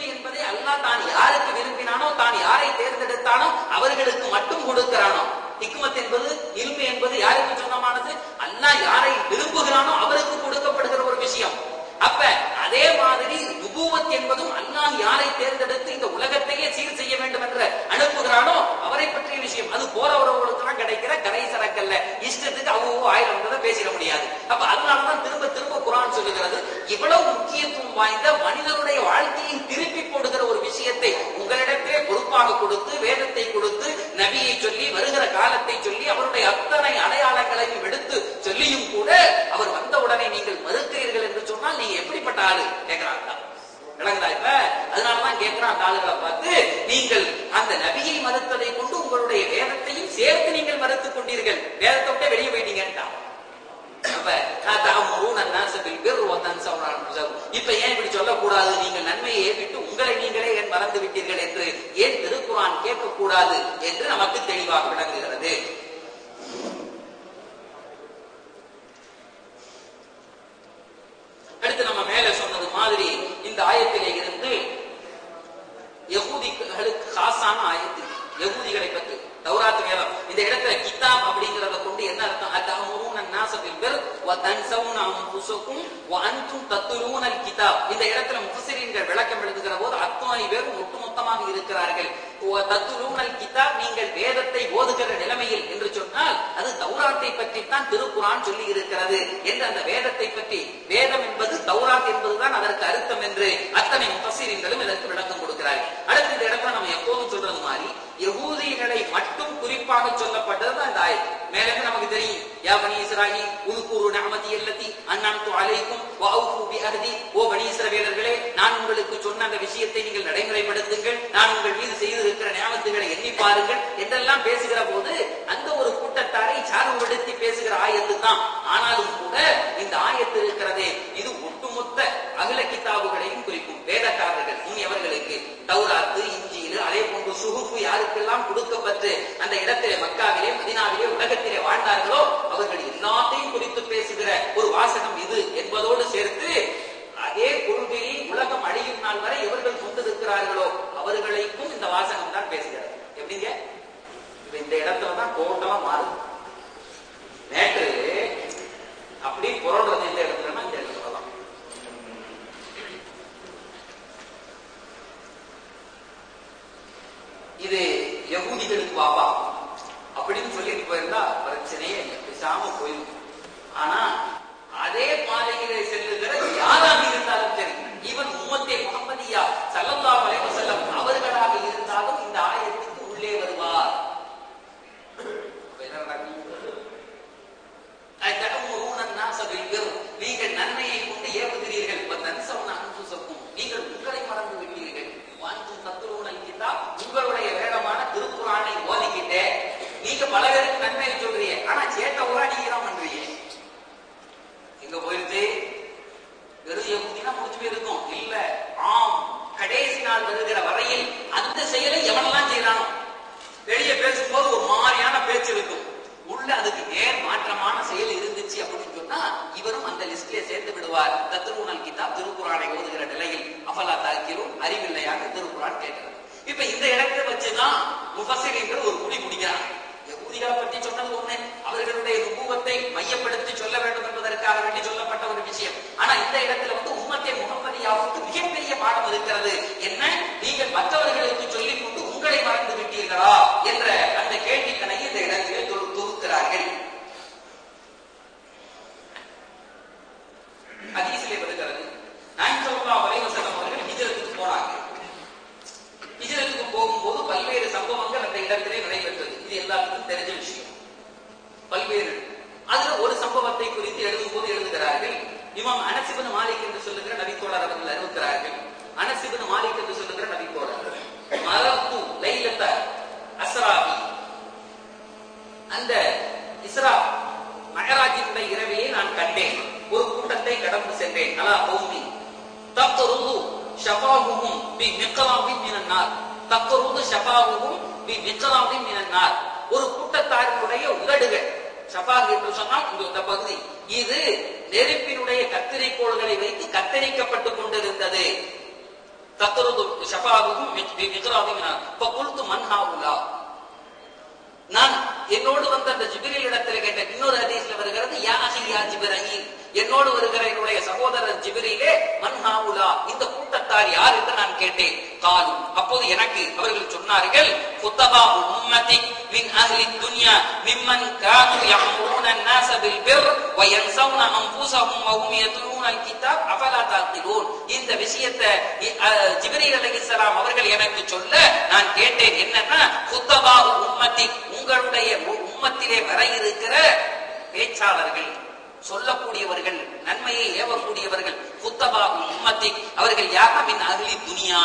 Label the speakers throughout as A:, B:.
A: என்பதை அல்லாஹ் தான் யாருக்கு விரும்பினானோ தான் யாரை தேர்ந்தெடுத்தானோ அவர்களுக்கு மட்டும் கொடுக்கிறானோ ஹிக்மத் என்பது இல்மு என்பது யாருக்கு சொந்தமானது அல்லாஹ் யாரை விரும்புகிறானோ அவருக்கு கொடுக்கப்படுகிற ஒரு விஷயம் அப்ப அதே மாதிரி நுபுவத் என்பதும் அல்லாஹ் யாரை தேர்ந்தெடுத்து இந்த உலகத்தையே சீர் செய்ய வேண்டும் என்று அனுப்புகிறானோ அவரை பற்றிய விஷயம் அது போறவர்களுக்கு எல்லாம் கிடைக்கிற கரை சரக்கல்ல இஷ்டத்துக்கு அவங்க ஆயிரம் வந்ததை பேசிட முடியாது அப்ப அதனாலதான் திரும்ப திரும்ப குரான் சொல்லுகிறது இவ்வளவு முக்கியத்துவம் வாய்ந்த மனிதனுடைய வாழ்க்கையை திருப்பி போடுகிற ஒரு விஷயத்தை உங்களிடத்திலே பொறுப்பாக கொடுத்து வேதத்தை கொடுத்து நபியை சொல்லி வருகிற காலத்தை சொல்லி அவருடைய அத்தனை அடையாளங்களையும் எடுத்து சொல்லியும் கூட அவர் வந்த உடனே நீங்கள் மறுக்கிறீர்கள் என்று சொன்னால் நீங்க எப்படிப்பட்ட ஆளு கேட்கிறாங்க விளங்குதா இப்ப அதனாலதான் கேட்கிறான் அந்த ஆளுகளை பார்த்து நீங்கள் அந்த நபியை மறுத்ததை கொண்டு உங்களுடைய வேதத்தையும் சேர்த்து நீங்கள் மறுத்துக் கொண்டீர்கள் வேதத்தை விட்டு வெளியே போயிட்டீங்கன்ட்டான் அப்ப அத்தஅமுரூன அன்னாஸ பில் பிர் வ தன்ஸவுன அன்ஃபுஸக்கும். இப்ப ஏன் இப்படி சொல்லக்கூடாது நீங்கள் நன்மையை ஏவிட்டு உங்களை நீங்களே ஏன் மறந்து விட்டீர்கள் என்று ஏன் திருக்குரான் கேட்கக்கூடாது என்று நமக்கு தெளிவாக விளங்குகிறது அடுத்து நம்ம மேல சொன்னது மாதிரி இந்த ஆயத்திலே இருந்து யகூதிகளுக்கு காசான ஆயத்து யகூதிகளை பற்றி தௌராத் வேதம் இந்த இடத்துல கிதாப் அப்படிங்கறத கொண்டு என்ன அர்த்தம் அத்தஹமுரூன الناس بالبر وتنسون انفسكم وانتم تتلون الكتاب இந்த இடத்துல முஃபஸிரீன்கள் விளக்கம் எழுதுகிற போது அத்தனை பேரும் ஒட்டுமொத்தமாக இருக்கிறார்கள் தத்துலூன் கிதாப் நீங்கள் வேதத்தை ஓதுகிற நிலைமையில் என்று சொன்னால் அது தௌராத்தை பற்றி தான் திருக்குரான் சொல்லி இருக்கிறது என்று அந்த வேதத்தை பற்றி வேதம் என்பது தௌராத் என்பதுதான் அதற்கு அர்த்தம் என்று அத்தனை முஃபஸிரீன்களும் இதற்கு விளக்கம் கொடுக்கிறார்கள் அடுத்து இந்த இடத்துல நம்ம எப்போதும் சொல்றது மாதிரி யகூதிகளை மட்டும் குறிப்பாக சொல்லப்பட்டது அந்த ஆயத்து மேலும் நமக்கு தெரியும் யா பனி இஸ்ராயி உதுகுரு நிஅமதி அல்லதி அன்அம்து அலைக்கும் வ அவ்ஃபு பிஅஹதி ஓ பனி இஸ்ரவேலர்களே நான் உங்களுக்கு சொன்ன அந்த விஷயத்தை நீங்கள் நடைமுறைப்படுத்துங்கள் நான் உங்கள் மீது செய்திருக்கிற நியாமத்துகளை எண்ணி பாருங்கள் என்றெல்லாம் பேசுகிற போது அந்த ஒரு கூட்டத்தாரை சார்புபடுத்தி பேசுகிற ஆயத்து தான் ஆனாலும் கூட இந்த ஆயத்து இருக்கிறதே இது ஒட்டுமொத்த அகில கிதாபுகளையும் குறிக்கும் வேதக்காரர்கள் முன்னியவர்களுக்கு தௌராத்து இஞ்சியில் அதே போன்று சுகுப்பு யாருக்கெல்லாம் கொடுக்கப்பட்டு அந்த இடத்திலே மக்காவிலே மதினாவிலே உலகத்திலே வாழ்ந்தார்களோ அவர்கள் எல்லாத்தையும் குறித்து பேசுகிற ஒரு வாசகம் இது என்பதோடு சேர்த்து அதே கொள்கையை உலகம் அழியும் நாள் வரை எவர்கள் கொண்டிருக்கிறார்களோ அவர்களுக்கும் இந்த வாசகம் தான் பேசுகிறது எப்படிங்க இப்ப இந்த இடத்துல தான் டோட்டலா மாறுது நேற்று அப்படி புரடுறது இந்த இடத்துலன்னா இந்த இடத்துல தான் இது யகூதிகளுக்கு பாப்பா அப்படின்னு சொல்லிட்டு போயிருந்தா பிரச்சனையே இல்லை பேசாம போயிருக்கும் ஆனா அதே பாதையிலே செல்லுகிற யாராக இருந்தாலும் சரி ஈவன் உம்மத்தே முகமதியா சல்லல்லாஹு அலைஹி வஸல்லம் அவர்களாக இருந்தாலும் இந்த ஆயத்துக்கு உள்ளே வருவார் அப்ப என்ன நடக்கும்? அத்தஅமுரூன النَّاسَ بِالْبِرِّ நீங்கள் நன்மையை கொண்டு ஏவுகிறீர்கள் وَتَنْسَوْنَ أَنفُسَكُمْ நீங்கள் உங்களை மறந்து விட்டீர்கள் வான்தும் தத்துலூனல் கிதாப் உங்களுடைய வேடமான திருக்குறானை ஓதிக்கிட்டே நீங்க பல பேருக்கு நன்மையை சொல்றீங்க ஆனா சேட்ட ஊரா நீங்க தான் பண்றீங்க எங்க போயிருச்சு வெறும் யகுதினா முடிச்சு போயிருக்கும் இல்ல ஆம் கடைசி நாள் வருகிற வரையில் அந்த செயலை எவனெல்லாம் செய்யறானோ வெளியே பேசும்போது ஒரு மாதிரியான பேச்சு இருக்கும் உள்ள அதுக்கு நேர் மாற்றமான செயல் இருந்துச்சு அப்படின்னு சொன்னா இவரும் அந்த லிஸ்ட்ல சேர்த்து விடுவார் தத்துருணல் கிதாப் திருக்குறானை ஓதுகிற நிலையில் அஃபலா தாக்கிலும் அறிவில்லையாக திருக்குறான் கேட்கிறது இப்ப இந்த இடத்தை வச்சுதான் முஃபஸிரீன்கள் ஒரு முடி முடிக்கிறாங்க யகூதிகளை பற்றி சொன்னது ஒண்ணு அவர்களுடைய நுபுவத்தை மையப்படுத்தி சொல்ல வேண்டும் என்பதற்காக வேண்டி சொல்லப்பட்ட ஒரு விஷயம் ஆனா இந்த இடத்துல வந்து உம்மத்தே முகமதியாவுக்கு மிகப்பெரிய பாடம் இருக்கிறது என்ன நீங்கள் மற்றவர்களுக்கு சொல்லிக் கொண்டு உங்களை மறந்து விட்டீர்களா என்ற அந்த கேள்விக்கணை இந்த இடத்திலே தொகு- தொகுக்கிறார்கள் ஹதீஸிலே வருகிறது நாயகம் ஸல்லல்லாஹு அலைஹி வஸல்லம் அவர்கள் ஹிஜ்ரத்துக்கு போனாங்க ஹிஜ்ரத்துக்கு போகும்போது பல்வேறு சம்பவங்கள் அந்த இடத்திலே நடைபெற்றது இது எல்லாத்துக்கும் தெரிஞ்ச விஷயம் பல்வேறு அதுல ஒரு சம்பவத்தை குறித்து எழுதும் போது எழுதுகிறார்கள் இமாம் அனசிபன் மாலிக் என்று சொல்லுகிற நபித்தோழர் அவர்கள் அறிவிக்கிறார்கள் அனசிபன் மாலிக் என்று சொல்லுகிற நபித்தோழர் மரத்து லைலத்த அஸ்ராபி அந்த இஸ்ரா மகராஜினுடைய இரவிலே நான் கண்டேன் ஒரு கூட்டத்தை கடந்து சென்றேன் அலா கௌமி தக்ருது ஷஃபாஹுஹும் பி மிக்ராபின் மினன் நார் தக்ருது ஷஃபாஹுஹும் பி மிக்ராபின் மினன் நார் ஒரு கூட்டத்தாரினுடைய உதடுகள் ஷஃபாக் என்று சொன்னால் இந்த இந்த பகுதி இது நெருப்பினுடைய கத்தரிக்கோள்களை வைத்து கத்தரிக்கப்பட்டுக் கொண்டிருந்தது தத்ருது ஷஃபாவுஹும் பிக்ராதின் ஃபகுல்து மன் ஹாவுலா நான் என்னோடு வந்த அந்த ஜிபிரில் இடத்துல கேட்ட இன்னொரு ஹதீஸ்ல வருகிறது யா அஹி யா ஜிப்ரீல் என்னோடு வருகிற என்னுடைய சகோதரர் ஜிபிரிலே மன்ஹாவுலா இந்த கூட்டத்தார் யார் என்று நான் கேட்டேன் காலு அப்போது எனக்கு அவர்கள் சொன்னார்கள் குத்தபா உம்மதி மின் அஹ்லி துன்யா மிம்மன் கானு யஅமுருன الناس بالبر وينسون انفسهم وهم يتلون الكتاب افلا تعقلون இந்த விஷயத்தை அஹ், ஜிப்ரீல் அலைஹிஸ்ஸலாம் அவர்கள் எனக்கு சொல்ல நான் கேட்டேன் என்னன்னா குத்தபா உம்மதி உங்களுடைய உ- உம்மத்திலே வர இருக்கிற பேச்சாளர்கள் சொல்லக்கூடியவர்கள் நன்மையை ஏவக்கூடியவர்கள் குத்தபா உம்மத்தி அவர்கள் யாக மின் அகலி துனியா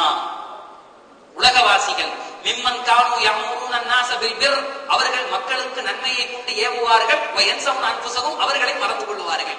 A: உலகவாசிகள் மிம்மன் கானு யமுருன الناس بالبر அவர்கள் மக்களுக்கு நன்மையை கொண்டு ஏவுவார்கள் வயன்சம் அன்புசகும் அவர்களை மறந்து கொள்வார்கள்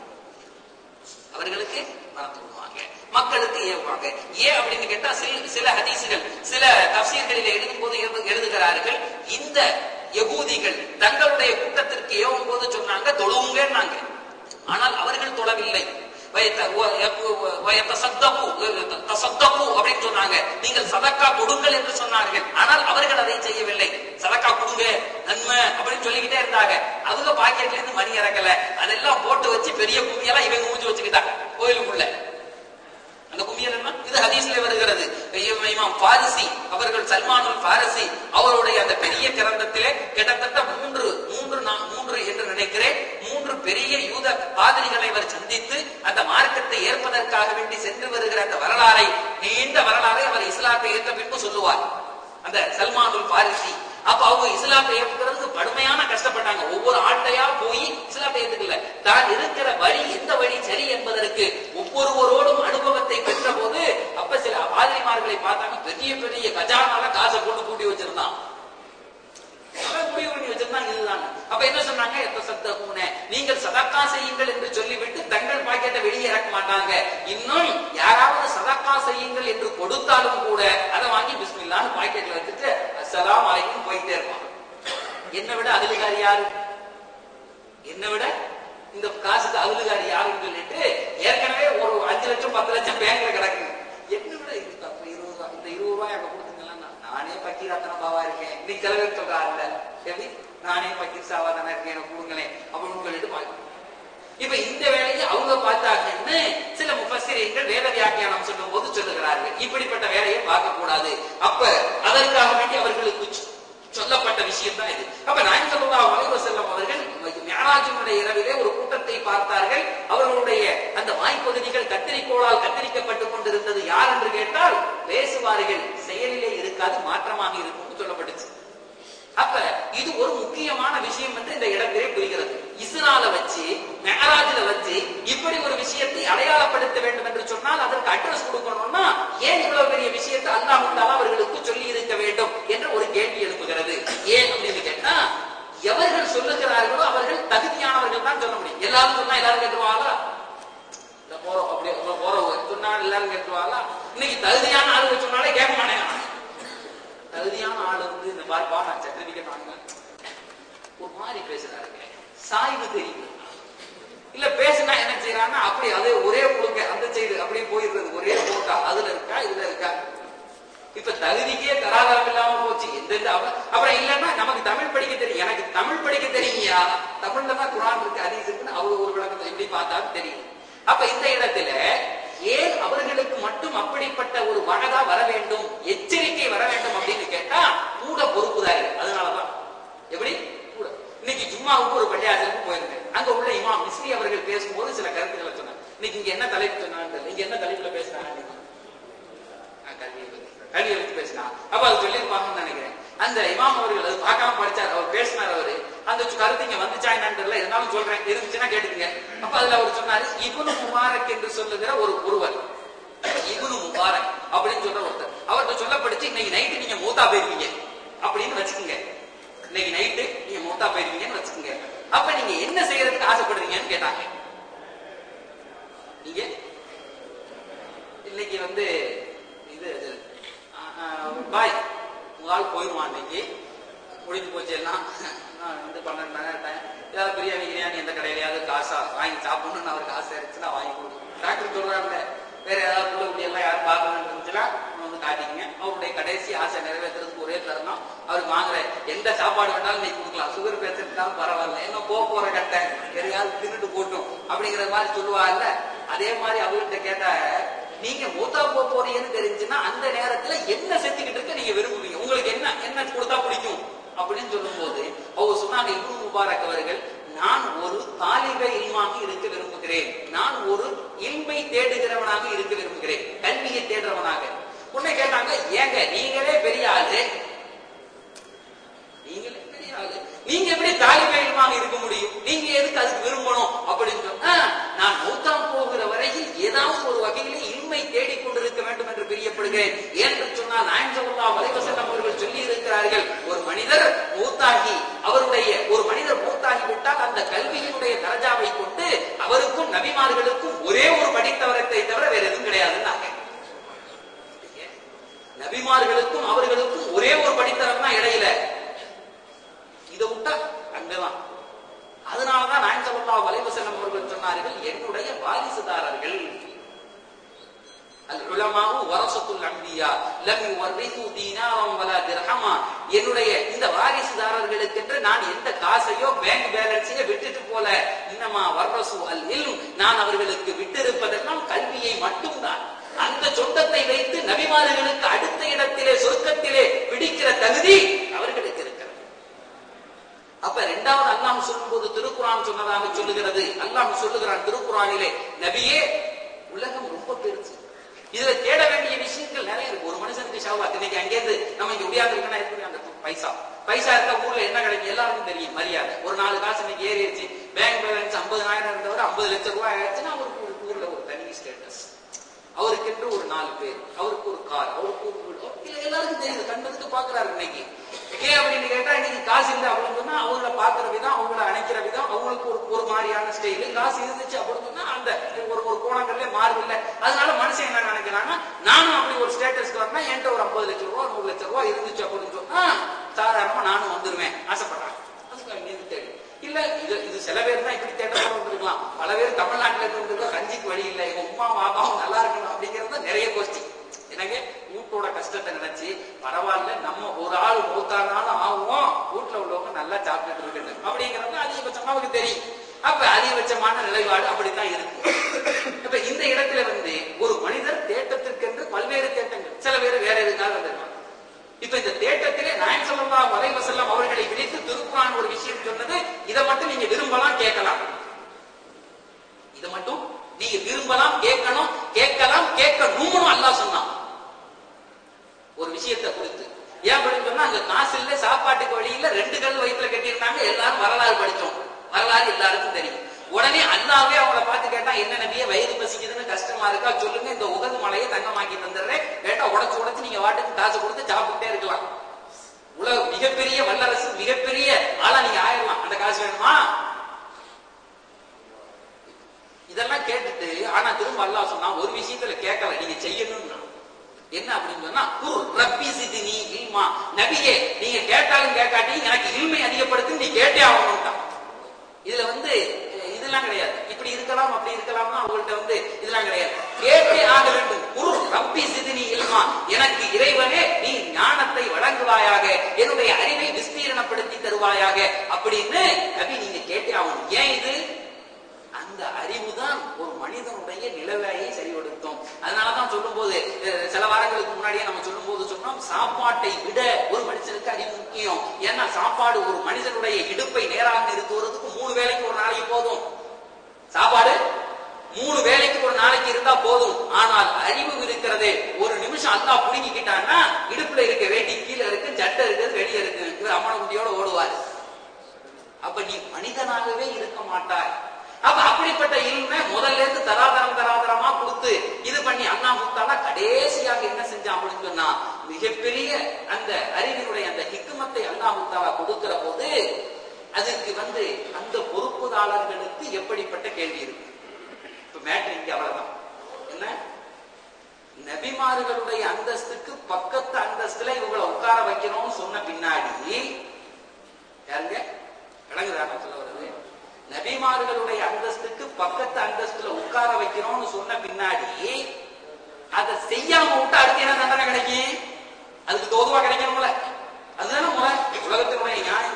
A: அவர்களுக்கு மறந்து விடுவாங்க மக்களுக்கு ஏவுவாங்க ஏன் அப்படின்னு கேட்டா சில சில ஹதீசுகள் சில தப்சீர்களில் எழுதும் போது எழுது- எழுதுகிறார்கள் இந்த யகூதிகள் தங்களுடைய கூட்டத்திற்கு ஏவும் போது சொன்னாங்க தொழுவுங்கன்னாங்க ஆனால் அவர்கள் தொழவில்லை வயத்த- வ- வ- வயத்தசத்தகு, தசத்தகு அப்படின்னு சொன்னாங்க நீங்கள் சதக்கா கொடுங்கள் என்று சொன்னார்கள் ஆனால் அவர்கள் அதை செய்யவில்லை சதக்கா கொடுங்க நன்மை அப்படின்னு சொல்லிக்கிட்டே இருந்தாங்க அவங்க பாக்கெட்ல இருந்து மணி இறக்கல அதெல்லாம் போட்டு வச்சு பெரிய கும்மியெல்லாம் இவங்க மூஞ்சி வச்சுக்கிட்டாங்க கோயிலுக்குள்ள அந்த கும்மியல் என்ன இது ஹதீஸ்ல வருகிறது இம் இமாம் பாரிசி அவர்கள் சல்மானுல் பாரிசி அவருடைய அந்த பெரிய கிரந்தத்திலே கிட்டத்தட்ட மூன்று மூன்று நா- மூன்று என்று நினைக்கிறேன் மூன்று பெரிய யூத பாதிரிகளை அவர் சந்தித்து அந்த மார்க்கத்தை ஏற்பதற்காக வேண்டி சென்று வருகிற அந்த வரலாறை நீண்ட வரலாறை அவர் இஸ்லாத்தை ஏற்ற பின்பு சொல்லுவார் அந்த சல்மானுல் பாரிசி அப்ப அவங்க இஸ்லாத்தை ஏற்றுக்கிறதுக்கு கடுமையான கஷ்டப்பட்டாங்க ஒவ்வொரு ஆட்டையா போய் இஸ்லாத்தை ஏத்துக்கல தான் இருக்கிற வழி எந்த வழி சரி என்பதற்கு ஒவ்வொருவரோடும் அனுபவத்தை பெற்ற போது அப்ப சில பாதிரிமார்களை பார்த்தாங்க பெரிய பெரிய கஜானால காசை போட்டு கூட்டி வச்சிருந்தான் அவன் முடிவு பண்ணி வச்சிருந்தாங்க இதுதான் அப்ப என்ன சொன்னாங்க எப்ப சத்த பூனை நீங்கள் சதக்கா செய்யுங்கள் என்று சொல்லிவிட்டு தங்கள் பாக்கெட்டை வெளியே இறக்க மாட்டாங்க இன்னும் யாராவது சதக்கா செய்யுங்கள் என்று கொடுத்தாலும் கூட அதை வாங்கி பிஸ்மில்லான்னு பாக்கெட்ல வச்சுட்டு அஸ்ஸலாமு அலைக்கும் போயிட்டே இருப்பான் என்னை விட அகலுகாரி யாரு என்னை விட இந்த காசுக்கு அகலுகாரி யாருன்னு சொல்லிட்டு ஏற்கனவே ஒரு அஞ்சு லட்சம் பத்து லட்சம் பேங்க்ல கிடக்கு என்னை விட இது தப்பு இருபது ரூபாய் இந்த இருபது ரூபாய் அங்க கொடுத்துங்களா நானே பக்கீராத்தன பாவா இருக்கேன் நீ கிளவர் சொல்றாருல்ல எப்படி நானே பக்கீர் சாவா தானே இருக்கேன் எனக்கு கொடுங்களேன் அப்படின்னு சொல்லிட்டு பாக்கி இப்ப இந்த வேலையை அவங்க பார்த்தாங்கன்னு சில முஃபஸ்ஸிரீன்கள் வேத வியாக்கியானம் சொல்லும் போது சொல்லுகிறார்கள் இப்படிப்பட்ட வேலையை பார்க்க கூடாது அப்ப அதற்காக வேண்டி அவர்களுக்கு சொ- சொல்லப்பட்ட விஷயம் தான் இது அப்ப நாயகம் ஸல்லல்லாஹு அலைஹி வஸல்லம் அவர்கள் மியராஜினுடைய இரவிலே ஒரு கூட்டத்தை பார்த்தார்கள் அவர்களுடைய அந்த வாய்ப்பகுதிகள் கத்திரிக்கோளால் கத்திரிக்கப்பட்டுக் கொண்டிருந்தது யார் என்று கேட்டால் பேசுவார்கள் செயலிலே இருக்காது மாற்றமாக இருக்கும்னு சொல்லப்பட்டுச்சு அப்ப இது ஒரு முக்கியமான விஷயம் என்று இந்த இடத்திலே புரிகிறது இஸ்ரால வச்சு மெஹராஜ்ல வச்சு இப்படி ஒரு விஷயத்தை அடையாளப்படுத்த வேண்டும் என்று சொன்னால் அதற்கு அட்ரஸ் கொடுக்கணும்னா ஏன் இவ்வளவு பெரிய விஷயத்தை அல்லாஹ் தாலா அவர்களுக்கு சொல்லி இருக்க வேண்டும் என்ற ஒரு கேள்வி எழுப்புகிறது ஏன் அப்படின்னு கேட்டா எவர்கள் சொல்லுகிறார்களோ அவர்கள் தகுதியானவர்கள் தான் சொல்ல முடியும் எல்லாரும் சொன்னா எல்லாரும் கேட்டுருவாங்களா இந்த போறோம் அப்படி போறோம் சொன்னா எல்லாரும் கேட்டுருவாங்களா இன்னைக்கு தகுதியான ஆளுங்க சொன்னாலே கேட்க மாட்டேங்கிறாங்க தகுதியான ஆள் வந்து இந்த மாதிரி பா நான் சர்டிபிகேட் வாங்க ஒரு மாதிரி பேசுறாருங்க சாய்வு தெரியும் இல்ல பேசுனா என்ன செய்யறாங்கன்னா அப்படி அதே ஒரே கொடுங்க அந்த சைடு அப்படியே போயிடுறது ஒரே போட்டா அதுல இருக்கா இதுல இருக்கா இப்ப தகுதிக்கே தராதரம் இல்லாம போச்சு எந்தெந்த அவ- அப்புறம் இல்லன்னா நமக்கு தமிழ் படிக்க தெரியும் எனக்கு தமிழ் படிக்க தெரியுங்கயா தமிழ்ல தான் குரான் இருக்கு ஹதீஸ் இருக்குன்னு அவங்க ஒரு விளக்கத்தை எப்படி பார்த்தாலும் தெரியும் அப்ப இந்த இடத்துல ஏன் அவர்களுக்கு மட்டும் அப்படிப்பட்ட ஒரு வகதா வர வேண்டும் எச்சரிக்கை வர வேண்டும் அப்படின்னு கேட்டா கூட பொறுப்புதாரிகள் அதனாலதான் எப்படி கூட இன்னைக்கு ஜும்மாவுக்கு ஒரு பள்ளியாசலுக்கு போயிருந்தேன் அங்க உள்ள இமாம் மிஸ்ரி அவர்கள் பேசும்போது சில கருத்துக்களை சொன்னாங்க இன்னைக்கு இங்க என்ன தலைப்பு சொன்னாங்க நீங்க என்ன தலைப்புல பேசினாங்க அன்னைக்கு? ஆ, கல்வியை பத்தி கல்வியை பத்தி பேசினா அப்ப அது சொல்லியிருப்பாங்கன்னு நினைக்கிறேன் அந்த இமாம் அவர்கள் அது பார்க்காம படிச்சார் அவர் பேசினார் அவரு அந்த கருத்து இங்க வந்துச்சா என்னன்னு தெரியல இருந்தாலும் சொல்றேன் இருந்துச்சுன்னா கேட்டுக்கங்க அப்ப அதுல அவர் சொன்னாரு இபுனு முபாரக் என்று சொல்லுகிற ஒரு ஒருவர் இபுனு முபாரக் அப்படின்னு சொல்ற ஒருத்தர் அவர்கிட்ட சொல்லப்படுச்சு இன்னைக்கு நைட்டு நீங்க மூத்தா போயிருவீங்க அப்படின்னு வச்சுக்கோங்க இன்னைக்கு நைட்டு நீங்க மூத்தா போயிருவீங்கன்னு வச்சுக்கோங்க அப்ப நீங்க என்ன செய்யறதுக்கு ஆசைப்படுறீங்கன்னு கேட்டாங்க நீங்க இன்னைக்கு வந்து இது இது, ஆ, ஆ, பாய் உங்க ஆள் போயிடுவான் இன்னைக்கு முடிஞ்சு போச்சு எல்லாம் நான் வந்து பன்னெண்டு மணி நேரம் டைம் ஏதாவது பிரியாணி கிரியாணி எந்த கடையிலயாவது காசா வாங்கி சாப்பிடணும்னு அவருக்கு ஆசை இருந்துச்சுன்னா வாங்கி கொடுக்கும் டாக்டர் சொல்றாங்க வேற ஏதாவது புள்ள குட்டி எல்லாம் யாரும் பார்க்கணும்னு இருந்துச்சுன்னா சாப்பாடு வேணாலும் நீ கொடுக்கலாம் சுகர் பேசிட்டாலும் பரவாயில்ல என்ன போக போற கட்டை எதையாவது தின்னுட்டு போட்டும் அப்படிங்கிற மாதிரி சொல்லுவாங்கல்ல அதே மாதிரி அவர்கிட்ட கேட்டா நீங்க மூத்தா போக போறீங்கன்னு தெரிஞ்சுன்னா அந்த நேரத்துல என்ன செஞ்சுக்கிட்டு இருக்க நீங்க விரும்புவீங்க உங்களுக்கு என்ன என்ன கொடுத்தா பிடிக்கும் அப்படின்னு சொல்லும்போது அவங்க சொன்னாங்க இப்னு முபாரக் அவர்கள் நான் ஒரு தாலிப இல்மாக இருக்க விரும்புகிறேன் நான் ஒரு இல்மை தேடுகிறவனாக இருக்க விரும்புகிறேன் கல்வியை தேடுறவனாக உன்னை கேட்டாங்க ஏங்க நீங்களே பெரிய ஆளு நீங்களே பெரிய ஆளு நீங்க எப்படி தாலிப இல்மாக இருக்க முடியும் நீங்க எதுக்கு அதுக்கு விரும்பணும் அப்படின்னு சொன்னா நான் மூத்தாம் போகிற வரையில் ஏதாவது ஒரு வகையிலே இல்மை தேடிக் கொண்டிருக்க வேண்டும் என்று பிரியப்படுகிறேன் என்று சொன்னால் நாயன்சல்லா வலைவசல்லம் அவர்கள் சொல்லி இருக்கிறார்கள் ஒரு மனிதர் மூத்தாகி அவருடைய ஒரு மனிதர் மூத்தாகி விட்டால் அந்த கல்வியினுடைய தரஜாவை கொண்டு அவருக்கும் நபிமார்களுக்கும் ஒரே ஒரு படித்தவரத்தை தவிர வேற எதுவும் கிடையாதுன்னாங்க நபிமார்களுக்கும் அவர்களுக்கும் ஒரே ஒரு படித்தரம் தான் இடையில இதை விட்டா அங்கதான் அதனாலதான் நாயன் சல்லா வலைவசல்லம் அவர்கள் சொன்னார்கள் என்னுடைய வாரிசுதாரர்கள் العلماء ورثة الأنبياء لم يورثوا دينارا ولا درهما என்னுடைய இந்த வாரிசுதாரர்களுக்கென்று நான் எந்த காசையோ பேங்க் பேலன்ஸையோ விட்டுட்டு போல இன்னமா வர்ரசு அல் இல்ம் நான் அவர்களுக்கு விட்டிருப்பதெல்லாம் கல்வியை மட்டும்தான் அந்த சொந்தத்தை வைத்து நபிமார்களுக்கு அடுத்த இடத்திலே சொர்க்கத்திலே பிடிக்கிற தகுதி அவர்களுக்கு இருக்கிறது அப்ப இரண்டாவது அல்லாஹ் சொல்லும்போது திருக்குறான் சொன்னதாக சொல்லுகிறது அல்லாஹ் சொல்லுகிறான் திருக்குறானிலே நபியே உலகம் ரொம்ப பெருசு இதுல தேட வேண்டிய விஷயங்கள் நிறைய இருக்கு ஒரு மனுஷனுக்கு ஷாவாத் இன்னைக்கு அங்கேருந்து நம்ம இங்க முடியாது இருக்கா இருக்கு அந்த பைசா பைசா இருக்க ஊர்ல என்ன கிடைக்கும் எல்லாருக்கும் தெரியும் மரியாதை ஒரு நாலு காசு இன்னைக்கு ஏறிடுச்சு பேங்க் பேலன்ஸ் ஐம்பதாயிரம் இருந்தவர் ஐம்பது லட்சம் ரூபாய் ஆயிடுச்சுன்னா அவருக்கு ஒரு ஊர்ல ஒரு தனி ஸ்டேட்டஸ் அவருக்கென்று ஒரு நாலு பேர் அவருக்கு ஒரு கார் அவருக்கு ஒரு வீடு இல்ல எல்லாருக்கும் தெரியுது கண்ணுக்கு பாக்குறாரு இன்னைக்கு ஏன் அப்படின்னு கேட்டா இன்னைக்கு காசு இல்லை அப்படின்னு சொன்னா அவங்கள பாக்குற விதம் அவங்கள அணைக்கிற விதம் அவங்களுக்கு ஒரு ஒரு மாதிரியான ஸ்டைல் காசு இருந்துச்சு அப்படின்னு சொன்னா அந்த ஒரு ஒரு கோணங்கள்ல மாறுது இல்ல அதனால மனுஷன் என்ன நினைக்கிறாங்க நானும் அப்படி ஒரு ஸ்டேட்டஸ்க்கு வரணும் என்கிட்ட ஒரு ஐம்பது லட்சம் ரூபா நூறு லட்சம் ரூபா இருந்துச்சு அப்படின்னு சொன்னா சாதாரணமா நானும் வந்துருவேன் ஆசைப்படுறாங்க அதுக்கு அங்கிருந்து தேடி இல்ல இது இது சில பேர் தான் இப்படி தேட்டத்தோட வந்திருக்கலாம் பல பேர் தமிழ்நாட்டுல இருந்து வந்திருக்கா கஞ்சிக்கு வழி இல்லை எங்க உமா பாப்பாவும் நல்லா இருக்கணும் அப்படிங்கறது நிறைய கோஷ்டி எனக்கு வீட்டோட கஷ்டத்தை நினைச்சு பரவாயில்ல நம்ம ஒரு ஆள் மூத்தானாலும் ஆகும் வீட்டுல உள்ளவங்க நல்லா சாப்பிட்டுட்டு இருக்குது அப்படிங்கிறது அதிகபட்சமா அவருக்கு தெரியும் அப்ப அதிகபட்சமான நிலைப்பாடு அப்படித்தான் இருக்கு இப்ப இந்த இடத்துல வந்து ஒரு மனிதர் தேட்டத்திற்கென்று பல்வேறு தேட்டங்கள் சில பேர் வேற எதுக்காக வந்திருக்காங்க இப்ப இந்த தேட்டத்திலே நாயன் சொல்லா வரைவ செல்லம் அவர்களை விரித்து திருக்குறான் ஒரு விஷயம் சொன்னது இதை மட்டும் நீங்க விரும்பலாம் கேட்கலாம் இதை மட்டும் நீங்க விரும்பலாம் கேட்கணும் கேட்கலாம் கேட்கணும்னு அல்லாஹ் சொன்னான் ஒரு விஷயத்தை குறித்து ஏன் அப்படின்னு சொன்னா அங்க காசு இல்ல சாப்பாட்டுக்கு வழியில ரெண்டு கல் வயிற்றுல கட்டியிருந்தாங்க எல்லாரும் வரலாறு படிச்சோம் வரலாறு எல்லாருக்கும் தெரியும் உடனே அல்லாவே அவங்கள பார்த்து கேட்டா என்ன நபியே வயிறு பசிக்குதுன்னு கஷ்டமா இருக்கா சொல்லுங்க இந்த உகது மலையை தங்கமாக்கி தந்துடுறேன் கேட்டா உடச்சு உடச்சு நீங்க வாட்டுக்கு காசு கொடுத்து சாப்பிட்டுட்டே இருக்கலாம் உலக மிகப்பெரிய வல்லரசு மிகப்பெரிய ஆளா நீங்க ஆயிரலாம் அந்த காசு வேணுமா இதெல்லாம் கேட்டுட்டு ஆனா திரும்ப அல்லாஹ் சொன்னா ஒரு விஷயத்துல கேட்கல நீங்க செய்யணும்னா என்ன அப்படின்னு சொன்னா குர் ரப்பி சிதினி இல்மா நபியே நீங்க கேட்டாலும் கேட்காட்டி எனக்கு இல்மை அதிகப்படுத்தி நீ கேட்டே ஆகணும்ட்டான் இதுல வந்து அஹ், இதெல்லாம் கிடையாது இப்படி இருக்கலாம் அப்படி இருக்கலாம்னா அவங்கள்ட்ட வந்து இதெல்லாம் கிடையாது கேட்டே ஆக வேண்டும் குரு ரப்பி சிதினி இல்மா எனக்கு இறைவனே நீ ஞானத்தை வழங்குவாயாக என்னுடைய அறிவை விஸ்தீரணப்படுத்தி தருவாயாக அப்படின்னு நபி நீங்க கேட்டே ஆகணும் ஏன் இது அந்த அறிவுதான் ஒரு மனிதனுடைய நிலவையை சரிபடுத்தும் அதனாலதான் சொல்லும்போது அஹ், சில வாரங்களுக்கு முன்னாடியே நம்ம சொல்லும்போது சொன்னோம் சாப்பாட்டை விட ஒரு மனுஷனுக்கு அறிவு முக்கியம் ஏன்னா சாப்பாடு ஒரு மனிதனுடைய இடுப்பை நேராக நிறுத்துவதற்கு மூணு வேளைக்கு ஒரு நாளைக்கு போதும் சாப்பாடு மூணு வேளைக்கு ஒரு நாளைக்கு இருந்தா போதும் ஆனால் அறிவு இருக்கிறதே ஒரு நிமிஷம் அல்லா புடுங்கிக்கிட்டான்னா இடுப்புல இருக்க வேட்டி கீழே இருக்கு சட்டை இருக்குது வெளியே இருக்கு இவர் அம்மன குட்டியோட ஓடுவார் அப்ப நீ மனிதனாகவே இருக்க மாட்டாய் அப்ப அப்படிப்பட்ட இல்மை முதல்ல இருந்து தராதரம் தராதரமா கொடுத்து இது பண்ணி அண்ணா முத்தாலா கடைசியாக என்ன செஞ்சான் அப்படின்னு சொன்னா மிகப்பெரிய அந்த அறிவினுடைய அந்த ஹிக்குமத்தை அண்ணா முத்தாலா கொடுக்கிற போது அதுக்கு வந்து அந்த பொறுப்புதாரர்களுக்கு எப்படிப்பட்ட கேள்வி இருக்கு இப்ப மேட்ரு இங்க அவ்வளவுதான் என்ன நபிமார்களுடைய அந்தஸ்துக்கு பக்கத்து அந்தஸ்துல இவங்களை உட்கார வைக்கணும்னு சொன்ன பின்னாடி யாருங்க விளங்குதா நான் சொல்ல வருது நபிமார்களுடைய அந்தஸ்துக்கு பக்கத்து அந்தஸ்துல உட்கார வைக்கிறோம்னு சொன்ன பின்னாடி அதை செய்யாம விட்டு அடுத்து என்ன தண்டனை கிடைக்கும் அதுக்கு தோதுவா கிடைக்கணும்ல அதுதானே முறை உலகத்தினுடைய நியாயம்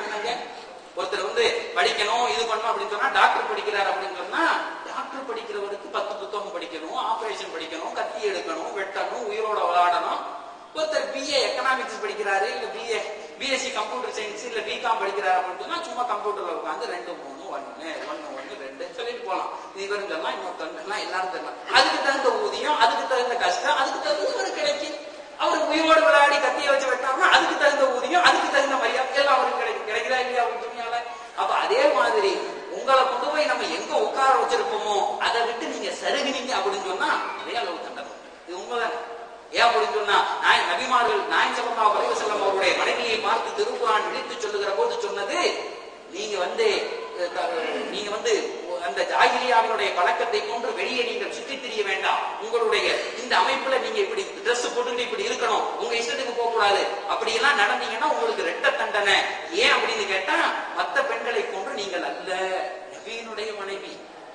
A: படிக்கணும் உயிரோட விளையாடணும் ஒருத்தர் பிஏ எக்கனாமிக்ஸ் படிக்கிறாரு இல்ல பிஏ பிஎஸ்சி கம்ப்யூட்டர் சயின்ஸ் இல்ல பிகாம் படிக்கிறாரு அப்படின்னு சொன்னா சும்மா கம்ப்யூட்டர்ல உட்காந்து ரெண்டு மூணு ஒண்ணு ஒண்ணு ஒண்ணு ரெண்டு சொல்லிட்டு போலாம் இவரும் சொல்லலாம் இன்னொருத்தவங்க சொல்லலாம் எல்லாரும் சொல்லலாம் அதுக்கு தகுந்த ஊதியம் அதுக்கு தகுந்த கஷ்டம் அதுக்கு தகுந்த இவருக்கு கிடைக்கும் அவர் உயிரோடு விளையாடி கத்திய வச்சு வெட்டாருன்னா அதுக்கு தகுந்த ஊதியம் அதுக்கு தகுந்த மரியாதை எல்லாம் அவருக்கு கிடைக்கும் கிடைக்குதா இல்லையா அவங்க துணியால அப்ப அதே மாதிரி உங்களை கொண்டு போய் நம்ம எங்க உட்கார வச்சிருப்போமோ அதை விட்டு நீங்க சருகினீங்க அப்படின்னு சொன்னா அதே அளவு தண்டனை இது உண்மைதானே ஏன் அப்படின்னு சொன்னா நாய் நபிமார்கள் நாயன் சல்லா அலைஹி வஸல்லம் அவருடைய மனைவியை பார்த்து திருக்குறான் விழித்து சொல்லுகிற போது சொன்னது நீங்க வந்து அஹ், த- நீங்க வந்து அந்த ஜாகிலியாவினுடைய பழக்கத்தை போன்று வெளியே நீங்கள் சுற்றி திரிய வேண்டாம் உங்களுடைய இந்த அமைப்புல நீங்க இப்படி Dress போட்டுட்டு இப்படி இருக்கணும் உங்க இஷ்டத்துக்கு போக கூடாது அப்படி எல்லாம் நடந்தீங்கன்னா உங்களுக்கு ரெட்ட தண்டனை ஏன் அப்படின்னு கேட்டா மத்த பெண்களை போன்று நீங்கள் அல்ல நபியினுடைய மனைவி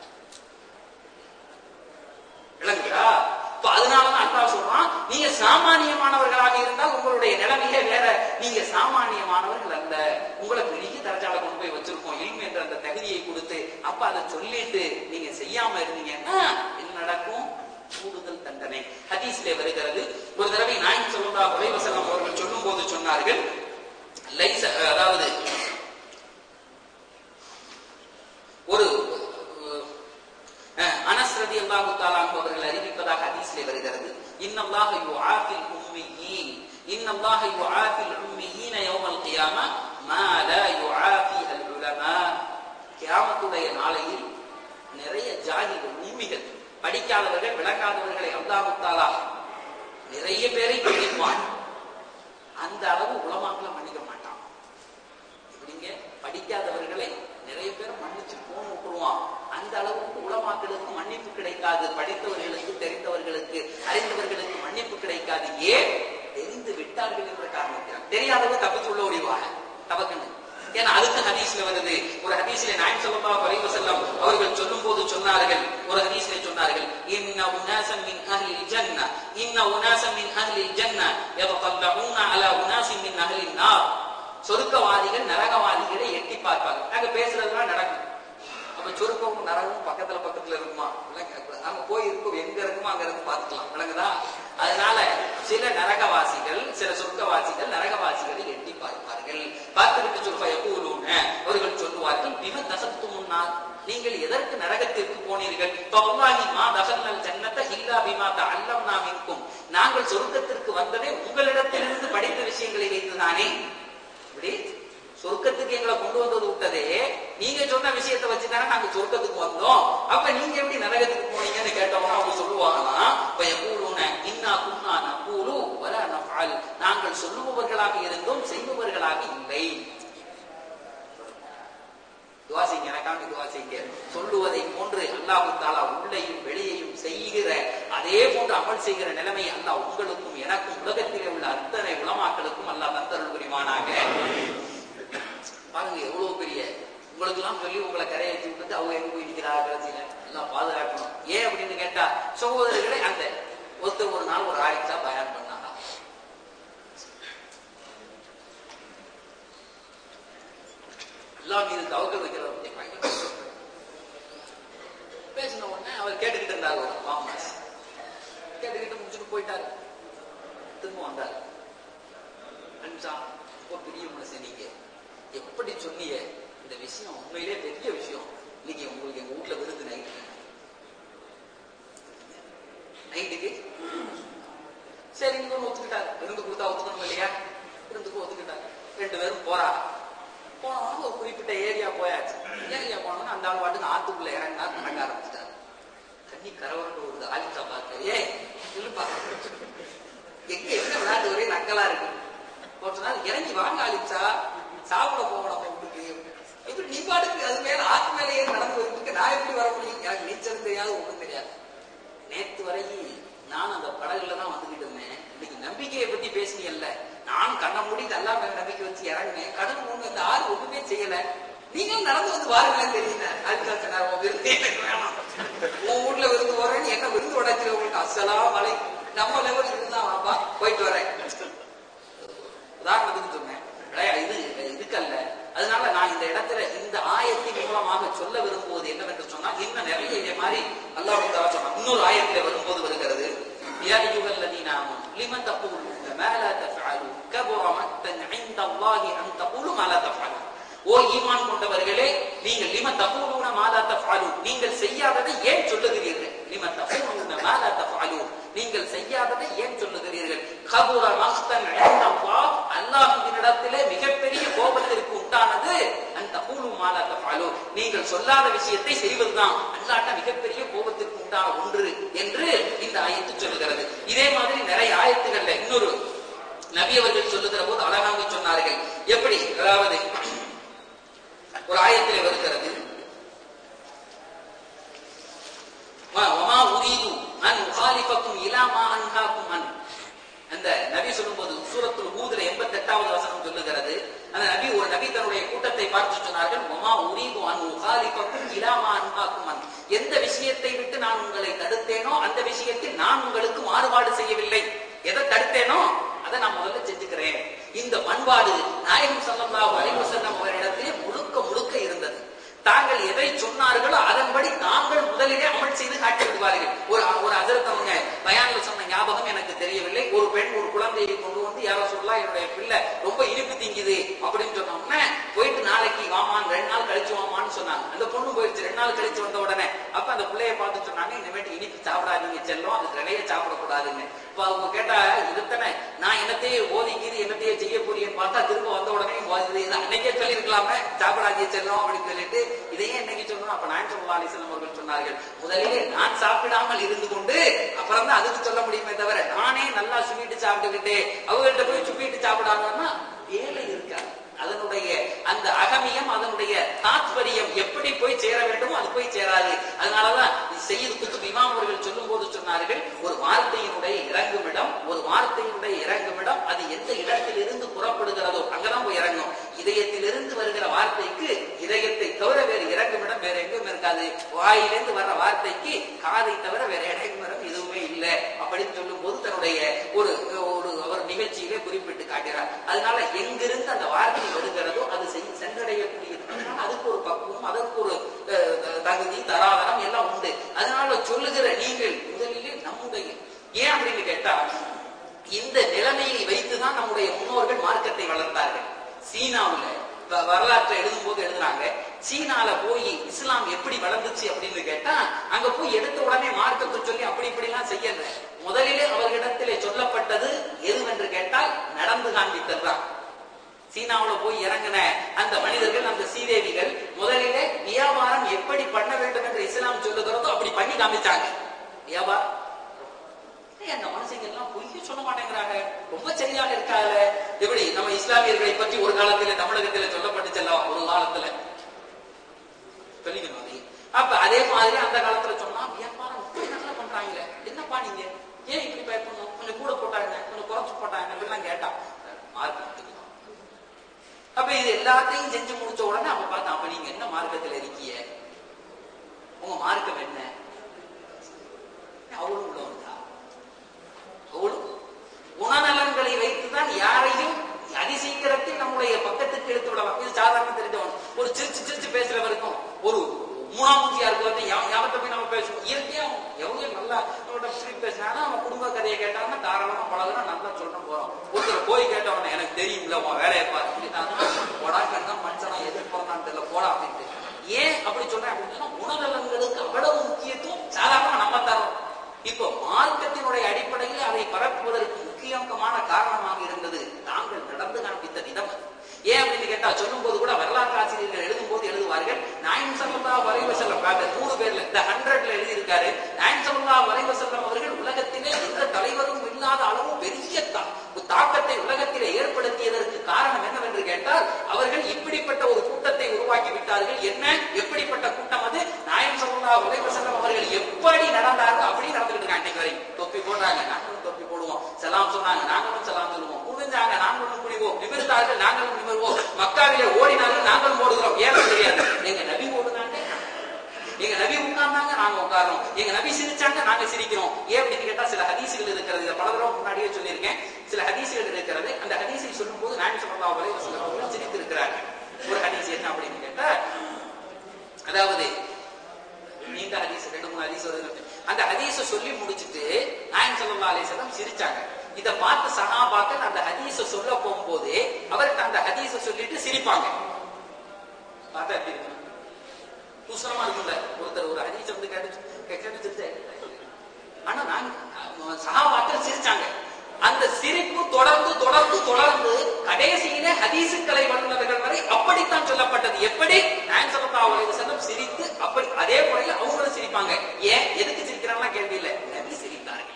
A: விளங்குதா இப்ப அதனாலதான் அல்லாஹ் சொல்றான் நீங்க சாமானியமானவர்களாக இருந்தால் உங்களுடைய நிலைமையே வேற நீங்க சாமானியமானவர்கள் அல்ல உங்களை பெரிய தரஜால கொண்டு போய் வச்சிருக்கோம் இல்மு என்ற அந்த தகுதியை கொடுத்து அப்ப அதை சொல்லிட்டு நீங்க செய்யாம இருந்தீங்கன்னா என்ன நடக்கும் கூடுதல் தண்டனை ஹதீஸ்ல வருகிறது ஒரு தடவை நாயகம் சொல்லுதா உலைவசலம் அவர்கள் சொல்லும் போது சொன்னார்கள் லைச அதாவது ஒரு அஹ், அனஸ் ரலியல்லாஹு தஆலா அன்ஹு அவர்கள் அறிவிப்பதாக ஹதீஸ்ல வருகிறது இன்னல்லாஹ யுஆஃபில் உம்மியீன் இன்னல்லாஹ யுஆஃபில் உம்மியீன யௌமல் கியாமah மா லா யுஆஃபி அல் உலமா கியாமத்துடைய நாளையில் நிறைய ஜாகிகள் உம்மிகள் படிக்காதவர்கள் விளங்காதவர்களை அல்லாஹ் தஆலா நிறைய பேரை மன்னிப்பான் அந்த அளவு உலமாக்களை மன்னிக்க மாட்டான் எப்படிங்க படிக்காதவர்களை நிறைய பேர் மன்னிச்சு போன் விட்டுருவான் அந்த அளவுக்கு உலமாக்களுக்கு மன்னிப்பு கிடைக்காது படித்தவர்களுக்கு தெரிந்தவர்களுக்கு அறிந்தவர்களுக்கு மன்னிப்பு கிடைக்காது ஏன் தெரிந்து விட்டார்கள் என்ற காரணத்தினால் தெரியாதவங்க தப்பிச்சு உள்ள ஓடிவாங்க தவக்கன்னு ஏன்னா அதுக்கு ஹதீஸ்ல வருது ஒரு ஹதீஸ்ல நாயம் ஸல்லல்லாஹு அலைஹி வஸல்லம் அவர்கள் சொல்லும்போது சொன்னார்கள் ஒரு ஹதீஸ்ல சொன்னார்கள் இன்ன உனாசன் மின் அஹ்லில் ஜன்ன இன்ன உனாசன் மின் அஹ்லில் ஜன்ன யதல்லூன அலா உனாசின் மின் அஹ்லின் நார் சொருக்கவாதிகள் நரகவாதிகளை எட்டி பார்ப்பாங்க நாங்க பேசுறதுலாம் நடக்கும் அப்ப சொருக்கமும் நரகமும் பக்கத்துல பக்கத்துல இருக்குமா விளங்க- அங்க போய் இருக்கும் எங்க இருக்குமோ அங்க இருந்து பார்த்துக்கலாம் விளங்குதா அதனால சில நரகவாசிகள் சில சொர்க்கவாசிகள் நரகவாசிகளை எட்டி பார்ப்பார்கள் பார்த்துவிட்டு சொல்ல எப்பூலூன அவர்கள் சொல்லுவார்கள் பிம தசத்து முன்னால் நீங்கள் எதற்கு நரகத்திற்கு போனீர்கள் பல்லாஹி மா தகல்னல் ஜன்னத இல்லா பிமா தஅல்லம்னா மின்கும் நாங்கள் சொர்க்கத்திற்கு வந்ததே உங்களிடத்திலிருந்து படித்த விஷயங்களை வைத்துதானே இப்படி சொர்க்கத்துக்கு எங்களை கொண்டு வந்தது விட்டதே நீங்க சொன்ன விஷயத்தை வச்சுதானே நாங்க சொர்க்கத்துக்கு வந்தோம் அப்ப நீங்க எப்படி நரகத்துக்கு போனீங்கன்னு கேட்டோம்னா அவங்க சொல்லுவாங்கன்னா இப்ப எப்பூலுன இன்னா குன்னா நப்பூலு வல நஃபால் நாங்கள் சொல்லுபவர்களாக இருந்தோம் செய்பவர்களாக இல்லை துவா செய்யுங்க எனக்காண்டி துவா செய்யுங்க சொல்லுவதை போன்று அல்லாஹ் தாலா உள்ளையும் வெளியையும் செய்கிற அதே போன்று அமல் செய்கிற நிலைமை அல்லாஹ் உங்களுக்கும் எனக்கும் உலகத்திலே உள்ள அத்தனை உலமாக்களுக்கும் அல்லாஹ் தந்தருள் புரிவானாக பாருங்க எவ்வளவு பெரிய உங்களுக்கு எல்லாம் சொல்லி உங்களை கரையேற்றி விட்டுட்டு அவங்க எங்க போய் நிற்கிறாங்க கடைசியில எல்லாம் பாதுகாக்கணும் ஏன் அப்படின்னு கேட்டா சகோதரர்களே அந்த ஒருத்தர் ஒரு நாள் ஒரு ஆயிரத்தா பயன் பண்ணாங்க எல்லா மீது தவக்க வைக்கிறத பத்தி பயங்கர கஷ்டம். பேசின உடனே அவர் கேட்டுக்கிட்டு இருந்தார் ஒரு மாமாஸ் கேட்டுக்கிட்டு முடிச்சுட்டு போயிட்டாரு திரும்ப வந்தார் அன்சா ரொம்ப பெரிய மனுஷன் நீங்க எப்படி சொன்னீங்க இந்த விஷயம் உண்மையிலே பெரிய விஷயம் இன்னைக்கு உங்களுக்கு எங்க வீட்டுல விருந்து நைட்டு நைட்டுக்கு சரி இங்க ஒத்துக்கிட்டாரு விருந்து கொடுத்தா ஒத்துக்கணும் இல்லையா விருந்துக்கு ஒத்துக்கிட்டாரு ரெண்டு பேரும் போறாங்க போனவங்க ஒரு குறிப்பிட்ட ஏரியா போயாச்சு ஏரியா போனோம்னா அந்த ஆள் பாட்டுக்கு ஆத்துக்குள்ள இறங்கினா நடக்க ஆரம்பிச்சிட்டாரு தண்ணி கரவரண்டு ஒரு ஆலிச்சா பார்த்து ஏ இல்லப்பா எங்க எங்க விளையாட்டு ஒரே நக்கலா இருக்கு ஒரு நாள் இறங்கி வாங்க ஆலிச்சா சாப்பிட போகணும் நம்ம வீட்டுக்கு இப்படி நீ பாட்டுக்கு அது மேல ஆத்து மேல ஏறி நடந்து வந்துருக்கு நான் எப்படி வர முடியும் எனக்கு நீச்சல் தெரியாது ஒண்ணும் தெரியாது நேத்து வரைக்கும் நான் அந்த படகுல தான் வந்துகிட்டு இருந்தேன் இன்னைக்கு நம்பிக்கையை பத்தி பேசினீங்கல்ல நான் கண்ண மூடிட்டு எல்லாம் மேல நம்பிக்கை வச்சு இறங்கினேன் கடல் ஒண்ணு இந்த ஆறு ஒண்ணுமே செய்யல நீங்களும் நடந்து வந்து வாருங்களேன் தெரியல அதுக்காக சொன்னார் உன் விருந்து எனக்கு வேணாம் உன் வீட்டுல விருந்து வரேன்னு என்ன விருந்து உடைச்சிரு உங்களுக்கு அசலா மலை நம்ம லெவல் இருந்தா வாப்பா போயிட்டு வரேன் உதாரணத்துக்கு சொன்னேன் கிடையாது, இது இதுக்கல்ல அதனால நான் இந்த இடத்துல இந்த ஆயத்தின் மூலமாக சொல்ல விரும்புவது என்னவென்று சொன்னால் இன்னும் நிறைய இதே மாதிரி அல்லாஹ் தஆலா சொன்னான் இன்னொரு ஆயத்திலே வரும்போது வருகிறது யா அய்யுஹல்லதீன آمنوا لم تقولون ما لا تفعلون كبر مقتا عند الله أن تقولوا ما لا تفعلون ஓ ஈமான் கொண்டவர்களே நீங்கள் லிம தகூலூன மாலா தஃபாலு நீங்கள் செய்யாததை ஏன் சொல்லுகிறீர்கள் லிம தகூலூன மாலா தஃபாலு நீங்கள் செய்யாததை ஏன் சொல்லுகிறீர்கள் கபுர மக்தன் இந்தல்லாஹ் அல்லாஹ்வினிடத்திலே மிகப்பெரிய கோபத்திற்கு உண்டானது அந்த தகூலு மாலா தஃபாலு நீங்கள் சொல்லாத விஷயத்தை செய்வதுதான் அல்லாஹ்ட்ட மிகப்பெரிய கோபத்திற்கு உண்டான ஒன்று என்று இந்த ஆயத்து சொல்லுகிறது இதே மாதிரி நிறைய ஆயத்துகள்ல இன்னொரு நபி அவர்கள் சொல்லுகிற போது அழகாக சொன்னார்கள் எப்படி அதாவது ஒரு ஆயத்திலே வருகிறது வமா உரீது அன் உகாலிஃபக்கும் இலா மா அன்ஹாக்கும் அன் அந்த நபி சொல்லும்போது சூரத்துல் ஹூதுல 88வது வசனம் சொல்லுகிறது அந்த நபி ஒரு நபி தன்னுடைய கூட்டத்தை பார்த்து சொன்னார்கள் வமா உரீது அன் உகாலிஃபக்கும் இலா மா அன்ஹாக்கும் அன் எந்த விஷயத்தை விட்டு நான் உங்களை தடுத்தேனோ அந்த விஷயத்தில் நான் உங்களுக்கு மாறுபாடு செய்யவில்லை எதை தடுத்தேனோ அதை நான் முதல்ல செஞ்சுக்கிறேன் இந்த பண்பாடு நாயகம் ஸல்லல்லாஹு அலைஹி வஸல்லம் அவரிடத்திலே முழுக்க முழுக்க இருந்தது தாங்கள் எதை சொன்னார்களோ அதன்படி தாங்கள் முதலிலே அமல் செய்து காட்டி விடுவார்கள் ஒரு ஒரு அஜரத் அவங்க பயான்ல சொன்ன ஞாபகம் எனக்கு தெரியவில்லை ஒரு பெண் ஒரு குழந்தையை கொண்டு வந்து யாரோ சொல்லலாம் என்னுடைய பிள்ளை ரொம்ப இனிப்பு திங்குது அப்படின்னு சொன்னோம்னா போயிட்டு நாளைக்கு வாமான் ரெண்டு நாள் கழிச்சு வாமான்னு சொன்னாங்க அந்த பொண்ணு போயிடுச்சு ரெண்டு நாள் கழிச்சு வந்த உடனே அப்ப அந்த பிள்ளைய பார்த்து சொன்னாங்க இனிமேட்டு இனிப்பு சாப்பிடாதீங்க செல்லும் அது நிறைய சாப்பிடக்கூடாதுன்னு இப்ப அவங்க கேட்டா இதுதானே நான் என்னத்தையே ஓதிக்கிது என்னத்தையே செய்ய போறீங்கன்னு பார்த்தா திரும்ப வந்த உடனே இது இது அன்னைக்கே சொல்லியிருக்கலாமே சாப்பிடாதீங்க செல்லும் அப்படின்னு சொல்லிட்டு இதையே என்னைக்கு சொல்லணும் அப்ப நான் சொல்லா அலிசல்லம் அவர்கள் சொன்னார்கள் முதலிலே நான் சாப்பிடாமல் இருந்து கொண்டு அப்புறம் தான் அதுக்கு சொல்ல முடியுமே தவிர நானே நல்லா சுமிட்டு சாப்பிட்டுக்கிட்டு அவங்கள்ட்ட போய் சுமிட்டு சாப்பிடாங்கன்னா வேலை இருக்காது அதனுடைய அந்த அகமியம் அதனுடைய தாத்பரியம் எப்படி போய் சேர வேண்டுமோ அது போய் சேராது அதனாலதான் செய்து குத்துப் இமாம் அவர்கள் சொல்லும் போது சொன்னார்கள் ஒரு வார்த்தையினுடைய இறங்குமிடம் ஒரு வார்த்தையினுடைய இறங்குமிடம் அது எந்த இடத்திலிருந்து புறப்படுகிறதோ அங்கதான் போய் இறங்கும் இதயத்திலிருந்து வருகிற வார்த்தைக்கு இதயத்தை தவிர வேறு இறங்குமிடம் வேற எங்கும் இருக்காது வாயிலிருந்து வர்ற வார்த்தைக்கு காதை தவிர வேற இறங்குமிடம் எதுவுமே இல்லை அப்படின்னு சொல்லும் போது தன்னுடைய ஒரு ஒரு அவர் நிகழ்ச்சியிலே குறிப்பிட்டு காட்டுகிறார் அதனால எங்கிருந்து அந்த வார்த்தை வருகிறதோ அது செய்- சென்றடையக்கூடியது அதனால அதுக்கு ஒரு பக்குவம் அதற்கு ஒரு அஹ், தகுதி தராதரம் எல்லாம் உண்டு அதனால சொல்லுகிற நீங்கள் முதலிலே நம்முடைய ஏன் அப்படின்னு கேட்டா இந்த நிலைமையை வைத்துதான் நம்முடைய முன்னோர்கள் மார்க்கத்தை வளர்த்தார்கள் சீனாவுல வ- வரலாற்றை எழுதும் போது எழுதுறாங்க சீனால போய் இஸ்லாம் எப்படி வளர்ந்துச்சு அப்படின்னு கேட்டா அங்க போய் எடுத்த உடனே மார்க்கத்தை சொல்லி அப்படி இப்படி எல்லாம் செய்யல முதலிலே அவர்களிடத்திலே சொல்லப்பட்டது எதுவென்று கேட்டால் நடந்து காண்பித்தல் தான் சீனாவுல போய் இறங்கின அந்த மனிதர்கள் அந்த சீதேவிகள் முதலிலே வியாபாரம் எப்படி பண்ண வேண்டும் என்று இஸ்லாம் சொல்லுகிறதோ அப்படி பண்ணி காமிச்சாங்க வியாபாரம் ஏய், அந்த மனுஷங்க எல்லாம் பொய்யே சொல்ல மாட்டேங்கிறாங்க ரொம்ப சரியாக இருக்காங்க எப்படி நம்ம இஸ்லாமியர்களை பற்றி ஒரு காலத்துல தமிழகத்துல சொல்லப்பட்டுச்சல்ல ஒரு காலத்துல சொல்லிக்கணும் அதை அப்ப அதே மாதிரி அந்த காலத்துல சொன்னா வியாபாரம் இப்படி நல்லா பண்றாங்களே என்னப்பா நீங்க ஏன் இப்படி பயப்படணும் கொஞ்சம் கூட போட்டாங்க கொஞ்சம் குறைச்சு போட்டாங்க அப்படிலாம் கேட்டான் மார்க்கத்துக்கு அப்ப இது எல்லாத்தையும் செஞ்சு முடிச்ச உடனே அவன் பார்த்தான் அப்ப நீங்க என்ன மார்க்கத்துல இருக்கீங்க உங்க மார்க்கம் என்ன அவளும் உள்ள வந்தா அவளும் குணநலன்களை வைத்துதான் யாரையும் அதிசீக்கிரத்தில் நம்முடைய பக்கத்துக்கு எடுத்து விடலாம் இது சாதாரண தெரிஞ்சவன் ஒரு சிரிச்சு சிரிச்சு பேசுறவருக்கும் ஒரு மூணாமூச்சியா இருக்கிறவன் யாவத்தை போய் நம்ம பேசுவோம் இயற்கையா எவ்வளவு நல்லா நம்மளோட சிரிப்பு பேசினாலும் அவன் குடும்ப கதையை கேட்டாங்கன்னா தாராளமா பழகுனா நல்லா சொல்ல போறோம் ஒருத்தர் போய் கேட்டவன எனக்கு தெரியும்ல உன் வேலையை பாரு அப்படின்னா போடா கண்ணா மனுஷனா எதிர்பார்த்தான்னு தெரியல போடா அப்படின்ட்டு ஏன் அப்படி சொல்றேன் அப்படின்னு சொன்னா குணநலன்களுக்கு அவ்வளவு முக்கியத்துவம் சாதாரணமா நம்ம தரோம் இப்போ மார்க்கத்தினுடைய அடிப்படையில் அதை பரப்புவதற்கு முக்கியமான காரணமாக இருந்தது தாங்கள் நடந்து காண்பித்த விதம் அது. ஏன் அப்படின்னு கேட்டா சொல்லும் போது கூட வரலாற்று ஆசிரியர்கள் எழுதும் போது எழுதுவார்கள் நாயம் சல்லா வரைவ செல்லம் நூறு பேர்ல இந்த ஹண்ட்ரட்ல எழுதி இருக்காரு நாயம் சல்லா வரைவ செல்லம் அவர்கள் உலகத்திலே எந்த தலைவரும் இல்லாத அளவு பெரிய தா- ஒரு தாக்கத்தை உலகத்திலே ஏற்படுத்தியதற்கு காரணம் என்னவென்று கேட்டால் அவர்கள் இப்படிப்பட்ட ஒரு கூட்டத்தை உருவாக்கி விட்டார்கள் என்ன எப்படிப்பட்ட கூட்டம் அது நாயம் சல்லா வரைவ செல்லம் அவர்கள் எப்படி நடந்தார்கள் அப்படி நடந்துட்டு இருக்காங்க அன்னைக்கு வரை தொப்பி போடுறாங்க நாங்களும் தொப்பி போடுவோம் செலாம் சொன்னாங்க நாங்களும் செலாம் சொல்லுவோம் குனிஞ்சாங்க நாங்களும் குனிவோம் நிமிர்ந்தார்கள் நாங்களும் நிமிர்வோம் மக்காவிலே ஓடினார்கள் நாங்களும் ஓடுகிறோம் ஏன் தெரியாது எங்க நபி ஓடுனாங்க எங்க நபி உட்கார்ந்தாங்க நாங்க உட்கார்றோம் எங்க நபி சிரிச்சாங்க நாங்க சிரிக்கிறோம் ஏன் அப்படின்னு கேட்டா சில ஹதீசுகள் இருக்கிறது இதை பல தடவை முன்னாடியே சொல்லியிருக்கேன் சில ஹதீசுகள் இருக்கிறது அந்த ஹதீஸை சொல்லும் போது நான் சொல்லா வரை அவர்கள் சிரித்து இருக்கிறார்கள் ஒரு ஹதீஸ் என்ன அப்படின்னு கேட்டா அதாவது நீண்ட ஹதீஸ் ரெண்டு மூணு ஹதீஸ் வருது அந்த ஹதீஸ சொல்லி முடிச்சிட்டு நாயன் ஸல்லல்லாஹு அலைஹி வஸல்லம் சிரிச்சாங்க இத பார்த்து சஹாபாக்கள் அந்த ஹதீஸ சொல்ல போகும்போது அவர்கிட்ட அந்த ஹதீஸ சொல்லிட்டு சிரிப்பாங்க பார்த்தா எப்படி இருக்கும் தூசணமா இருக்கும்ல ஒருத்தர் ஒரு ஹதீஸ வந்து கேட்டு கேட்டு சிரிச்சா ஆனா நாங்க சஹாபாக்கள் சிரிச்சாங்க அந்த சிரிப்பு தொடர்ந்து தொடர்ந்து தொடர்ந்து கடைசியிலே ஹதீசுக்கலை வல்லுநர்கள் வரை அப்படித்தான் சொல்லப்பட்டது எப்படி நான் சொல்லப்பா செல்லம் சிரித்து அப்படி அதே முறையில் அவங்களும் சிரிப்பாங்க ஏன் எதுக்கு சிரிக்கிறாங்கன்னா கேள்வி இல்லை நபி சிரித்தார்கள்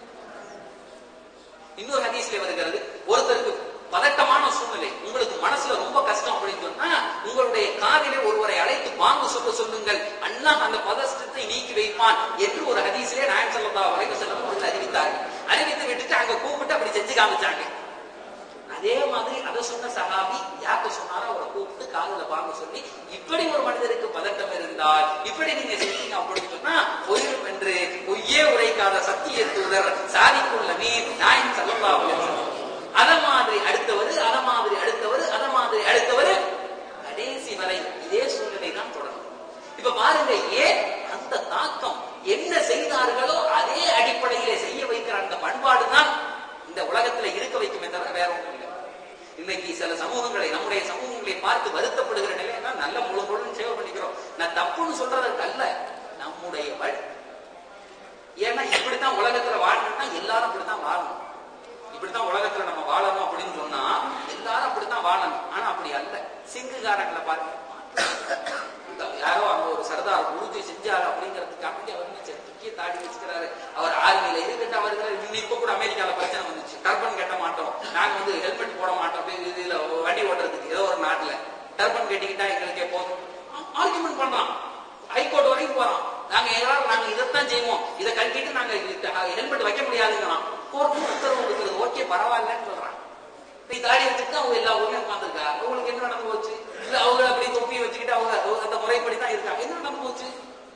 A: இன்னொரு ஹதீஸ்ல வருகிறது ஒருத்தருக்கு பதட்டமான சூழ்நிலை உங்களுக்கு மனசுல ரொம்ப கஷ்டம் அப்படின்னு சொன்னா உங்களுடைய காதிலே ஒருவரை அழைத்து வாங்க சொல்ல சொல்லுங்கள் அல்லாஹ் அந்த பதஷ்டத்தை நீக்கி வைப்பான் என்று ஒரு ஹதீஸிலே நாயன் சொல்லதா வரைக்கும் செல்லும் அவர்கள் அறிவித்தார்கள் அறிவித்து விட்டுட்டு அங்க கூப்பிட்டு அப்படி செஞ்சு காமிச்சாங்க அதே மாதிரி அதை சொன்ன சகாபி யாக்க சொன்னாரோ அவரை கூப்பிட்டு காதுல வாங்க சொல்லி இப்படி ஒரு மனிதருக்கு பதட்டம் இருந்தால் இப்படி நீங்க செஞ்சீங்க அப்படின்னு சொன்னா பொய்யும் என்று பொய்யே உரைக்காத சத்திய தூதர் சாதிக்குள்ள மீன் நாயன் சல்லா அத மாதிரி அடுத்தவர் அத மாதிரி அடுத்தவர் அத மாதிரி அடுத்தவர் கடைசி வரை இதே சூழ்நிலை தான் தொடரும் இப்ப பாருங்க ஏன் அந்த தாக்கம் என்ன செய்தார்களோ அதே அடிப்படையிலே செய்ய வைக்கிற அந்த பண்பாடு தான் இந்த உலகத்துல இருக்க வைக்குமே தவிர வேற ஒன்றும் இல்லை இன்னைக்கு சில சமூகங்களை நம்முடைய சமூகங்களை பார்த்து வருத்தப்படுகிற நிலையில நல்ல முழு முழு சேவை பண்ணிக்கிறோம் நான் தப்புன்னு சொல்றதற்கு அல்ல நம்முடைய வழி ஏன்னா இப்படித்தான் உலகத்துல வாழணும்னா எல்லாரும் அப்படித்தான் வாழணும் இப்படித்தான் உலகத்துல நம்ம வாழணும் அப்படின்னு சொன்னா எல்லாரும் அப்படித்தான் வாழணும் ஆனா அப்படி அல்ல சிங்குகாரங்களை பாருங்க யாரோ அங்க ஒரு சர்தார் உறுதி செஞ்சாரு அப்படிங்கிறதுக்காக வேண்டி அவர் என்ன செய்ய- துக்கிய தாடி வச்சுக்கிறாரு அவர் ஆர்மியில இருக்கட்டு அவருக்கு இன்னும் இப்ப கூட அமெரிக்கால பிரச்சனை வந்துச்சு டர்பன் கட்ட மாட்டோம் நாங்க வந்து ஹெல்மெட் போட மாட்டோம் அப்படி இது- இதுல வண்டி ஓட்டுறதுக்கு ஏதோ ஒரு நாட்டுல டர்பன் கட்டிக்கிட்டா எங்களுக்கே போதும் ஆர்குமெண்ட் பண்றான் ஹைகோர்ட் வரைக்கும் போறோம் நாங்க எல்லாரும் நாங்க இதைத்தான் செய்வோம் இதை கட்டிட்டு நாங்க ஹெல்மெட் வைக்க முடியாதுங்கிறான் கோர்ட் உத்தரவு கொடுக்குறது ஓகே பரவாயில்லன்னு சொல்றான் நீ தாடி வச்சுட்டு அவங்க எல்லா ஊர்லயும் உட்காந்துருக்கா அவங்களுக்கு என்ன நடந்து போச்சு இல்ல அவங்க அப்படி தொப்பி வச்சுக்கிட்டு அவங்க அந்த முறைப்படி தான் இருக்காங்க என்ன நடந்து போச்சு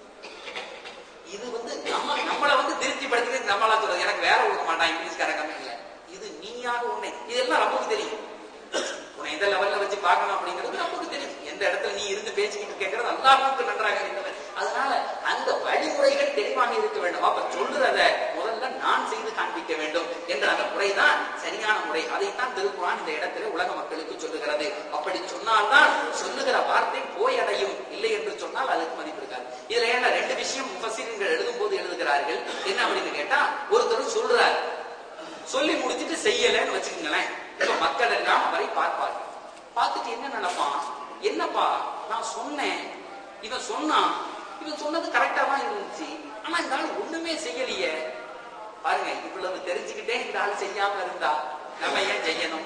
A: இது வந்து நம்ம நம்மள வந்து திருப்தி படுத்திட்டு நம்மளா சொல்றது எனக்கு வேற கொடுக்க மாட்டான் இங்கிலீஷ்கார கம்பெனில இது நீயாக உன்னை இதெல்லாம் நமக்கு தெரியும் உன்னை எந்த லெவல்ல வச்சு பார்க்கணும் அப்படிங்கிறது நமக்கு தெரியும் எந்த இடத்துல நீ இருந்து பேசிக்கிட்டு கேட்கறது அல்லாஹ்வுக்கு நன்றாக இருந்தவர் அதனால அந்த வழிமுறைகள் தெளிவாக இருக்க வேண்டும் அப்ப சொல்றத முதல்ல நான் செய்து காண்பிக்க வேண்டும் என்ற அந்த முறைதான் சரியான முறை அதைத்தான் திருக்குறான் இந்த இடத்துல உலக மக்களுக்கு சொல்லுகிறது அப்படி சொன்னால்தான் சொல்லுகிற வார்த்தை போய் அடையும் இல்லை என்று சொன்னால் அதுக்கு மதிப்பு இருக்காது இதுல ஏன்னா ரெண்டு விஷயம் முஃபசிர்கள் எழுதும் போது எழுதுகிறார்கள் என்ன அப்படின்னு கேட்டா ஒருத்தர் சொல்றார் சொல்லி முடிச்சிட்டு செய்யலைன்னு வச்சுக்கோங்களேன் இப்ப மக்கள் எல்லாம் அவரை பார்ப்பார் பார்த்துட்டு என்ன நினைப்பான் என்னப்பா நான் சொன்னேன் இவன் சொன்னான் இவன் சொன்னது கரெக்டா தான் இருந்துச்சு ஆனா இந்த ஆள் ஒண்ணுமே செய்யலையே பாருங்க இவ்வளவு தெரிஞ்சுக்கிட்டே இந்த ஆள் செய்யாம இருந்தா நம்ம ஏன் செய்யணும்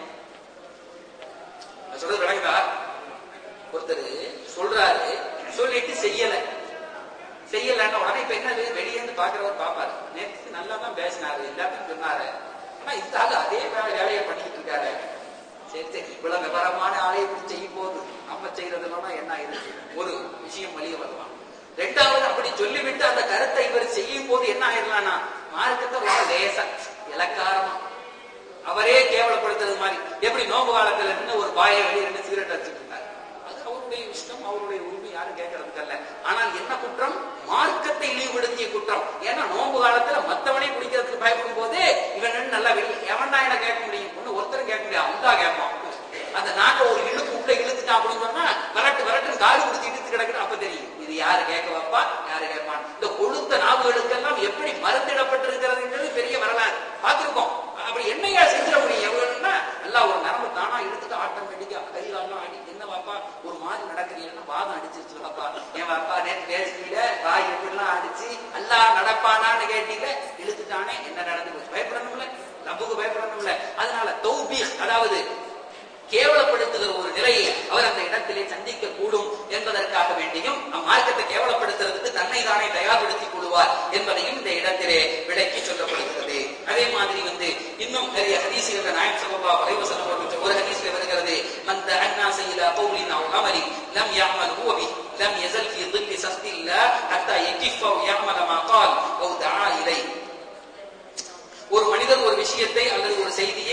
A: நான் சொல்றது விளங்குதா ஒருத்தர் சொல்றாரு சொல்லிட்டு செய்யல செய்யலன்னா உடனே இப்ப என்னது வெளியே இருந்து பாக்குறவர் பாப்பாரு நேற்று நல்லா தான் பேசினாரு எல்லாத்தையும் சொன்னாரு ஆனா இந்த ஆளு அதே வே- வேலையை பண்ணிட்டு இருக்காரு சரி சரி இவ்வளவு விவரமான ஆளை இப்படி செய்யும் போது நம்ம செய்யறதுனா என்ன ஆயிடுச்சு ஒரு விஷயம் வெளியே வரலாம் ரெண்டாவது அப்படி சொல்லிவிட்டு அந்த கருத்தை இவர் செய்யும் போது என்ன ஆயிடலாம்னா மார்க்கத்தை ரொம்ப லேசா இலக்காரமா அவரே கேவலப்படுத்துறது மாதிரி எப்படி நோம்பு காலத்துல இருந்து ஒரு பாயை வெளியே ரெண்டு சிகரெட் அடிச்சுட்டு இருந்தார் அது அவருடைய இஷ்டம் அவருடைய உரிமை யாரும் கேட்கறதுக்கு அல்ல ஆனால் என்ன குற்றம் மார்க்கத்தை இழிவுபடுத்திய குற்றம் ஏன்னா நோம்பு காலத்துல மத்தவனே குடிக்கிறதுக்கு பயப்படும் போது இவன் நின்னு நல்லா வெளியே எவன்டா என்ன கேட்க முடியும் ஒண்ணு ஒருத்தரும் கேட்க முடியாது அல்லா கேட்பான் அந்த நாட்டை ஒரு இழுப்பு உள்ள இழுத்துட்டான் அப்படின்னு சொன்னா விரட்டு விரட்டுன்னு காடு கொடுத்து இழுத்து கிடக்குன்னு அப்ப தெரியும் இது யாரு கேட்க வைப்பா யாரு கேட்பான் இந்த கொழுத்த நாவுகளுக்கெல்லாம் எப்படி மருந்திடப்பட்டிருக்கிறதுங்கிறது பெரிய வரலாறு பார்த்திருக்கோம் அப்படி என்னையா செஞ்சிட முடியும் எவ்வளவுன்னா நல்லா ஒரு நரம்பு தானா இழுத்துட்டு ஆட்டோமேட்டிக்கா கைகாலாம் அடி என்ன வாப்பா ஒரு மாதிரி நடக்கிறீங்கன்னா வாதம் அடிச்சிருச்சு வாப்பா என் வாப்பா நேற்று பேசுறீங்க வாய் எப்படிலாம் அடிச்சு நல்லா நடப்பானான்னு கேட்டீங்க இழுத்துட்டானே என்ன நடந்து போச்சு பயப்படணும்ல ரப்புக்கு பயப்படணும்ல அதனால தௌபி அதாவது கேவலப்படுத்துகிற ஒரு நிலையை அவர் அந்த இடத்திலே சந்திக்க கூடும் என்பதற்காக வேண்டியும் அம்மார்க்கத்தை கேவலப்படுத்துறதுக்கு தன்னை தானே தயார்படுத்திக் கொள்வார் என்பதையும் இந்த இடத்திலே விளக்கி சொல்லப்படுகிறது அதே மாதிரி வந்து இன்னும் நிறைய ஹதீசுகள் நாயக் சல்லா வலைவசனம் அவர்கள் ஒரு ஹதீஸ்ல வருகிறது மந்த அண்ணா செய்யல பௌலின் அவ் அமலி லம் யாமல் ஹுவபி லம் யஸல் ஃபி ظل سخط الله حتى يكف ويعمل ما قال او دعا اليه ஒரு மனிதன் ஒரு விஷயத்தை அல்லது ஒரு செய்தியை ஒரு செயல்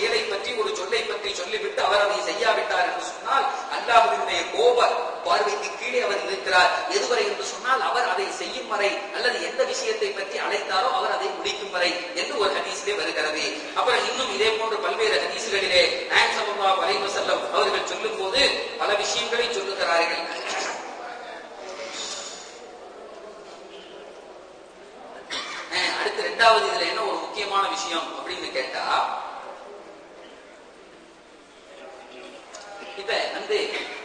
A: செயலை பற்றி ஒரு சொல்லை பற்றி சொல்லிவிட்டு அவர் அதை செய்யாவிட்டார் என்று சொன்னால் அல்லாஹுவினுடைய கோப பார்வைக்கு கீழே அவர் இருக்கிறார் எதுவரை என்று சொன்னால் அவர் அதை செய்யும் வரை அல்லது எந்த விஷயத்தை பற்றி அழைத்தாரோ அவர் அதை முடிக்கும் வரை என்று ஒரு ஹதீஸிலே வருகிறது அப்புறம் இன்னும் இதே போன்று பல்வேறு ஹதீஸ்களிலே நாயகம் ஸல்லல்லாஹு அலைஹி வஸல்லம் அவர்கள் சொல்லும் போது பல விஷயங்களை சொல்லுகிறார்கள் அஹ் அடுத்து ரெண்டாவது இதுல என்ன ஒரு முக்கியமான விஷயம் அப்படின்னு கேட்டா இப்ப வந்து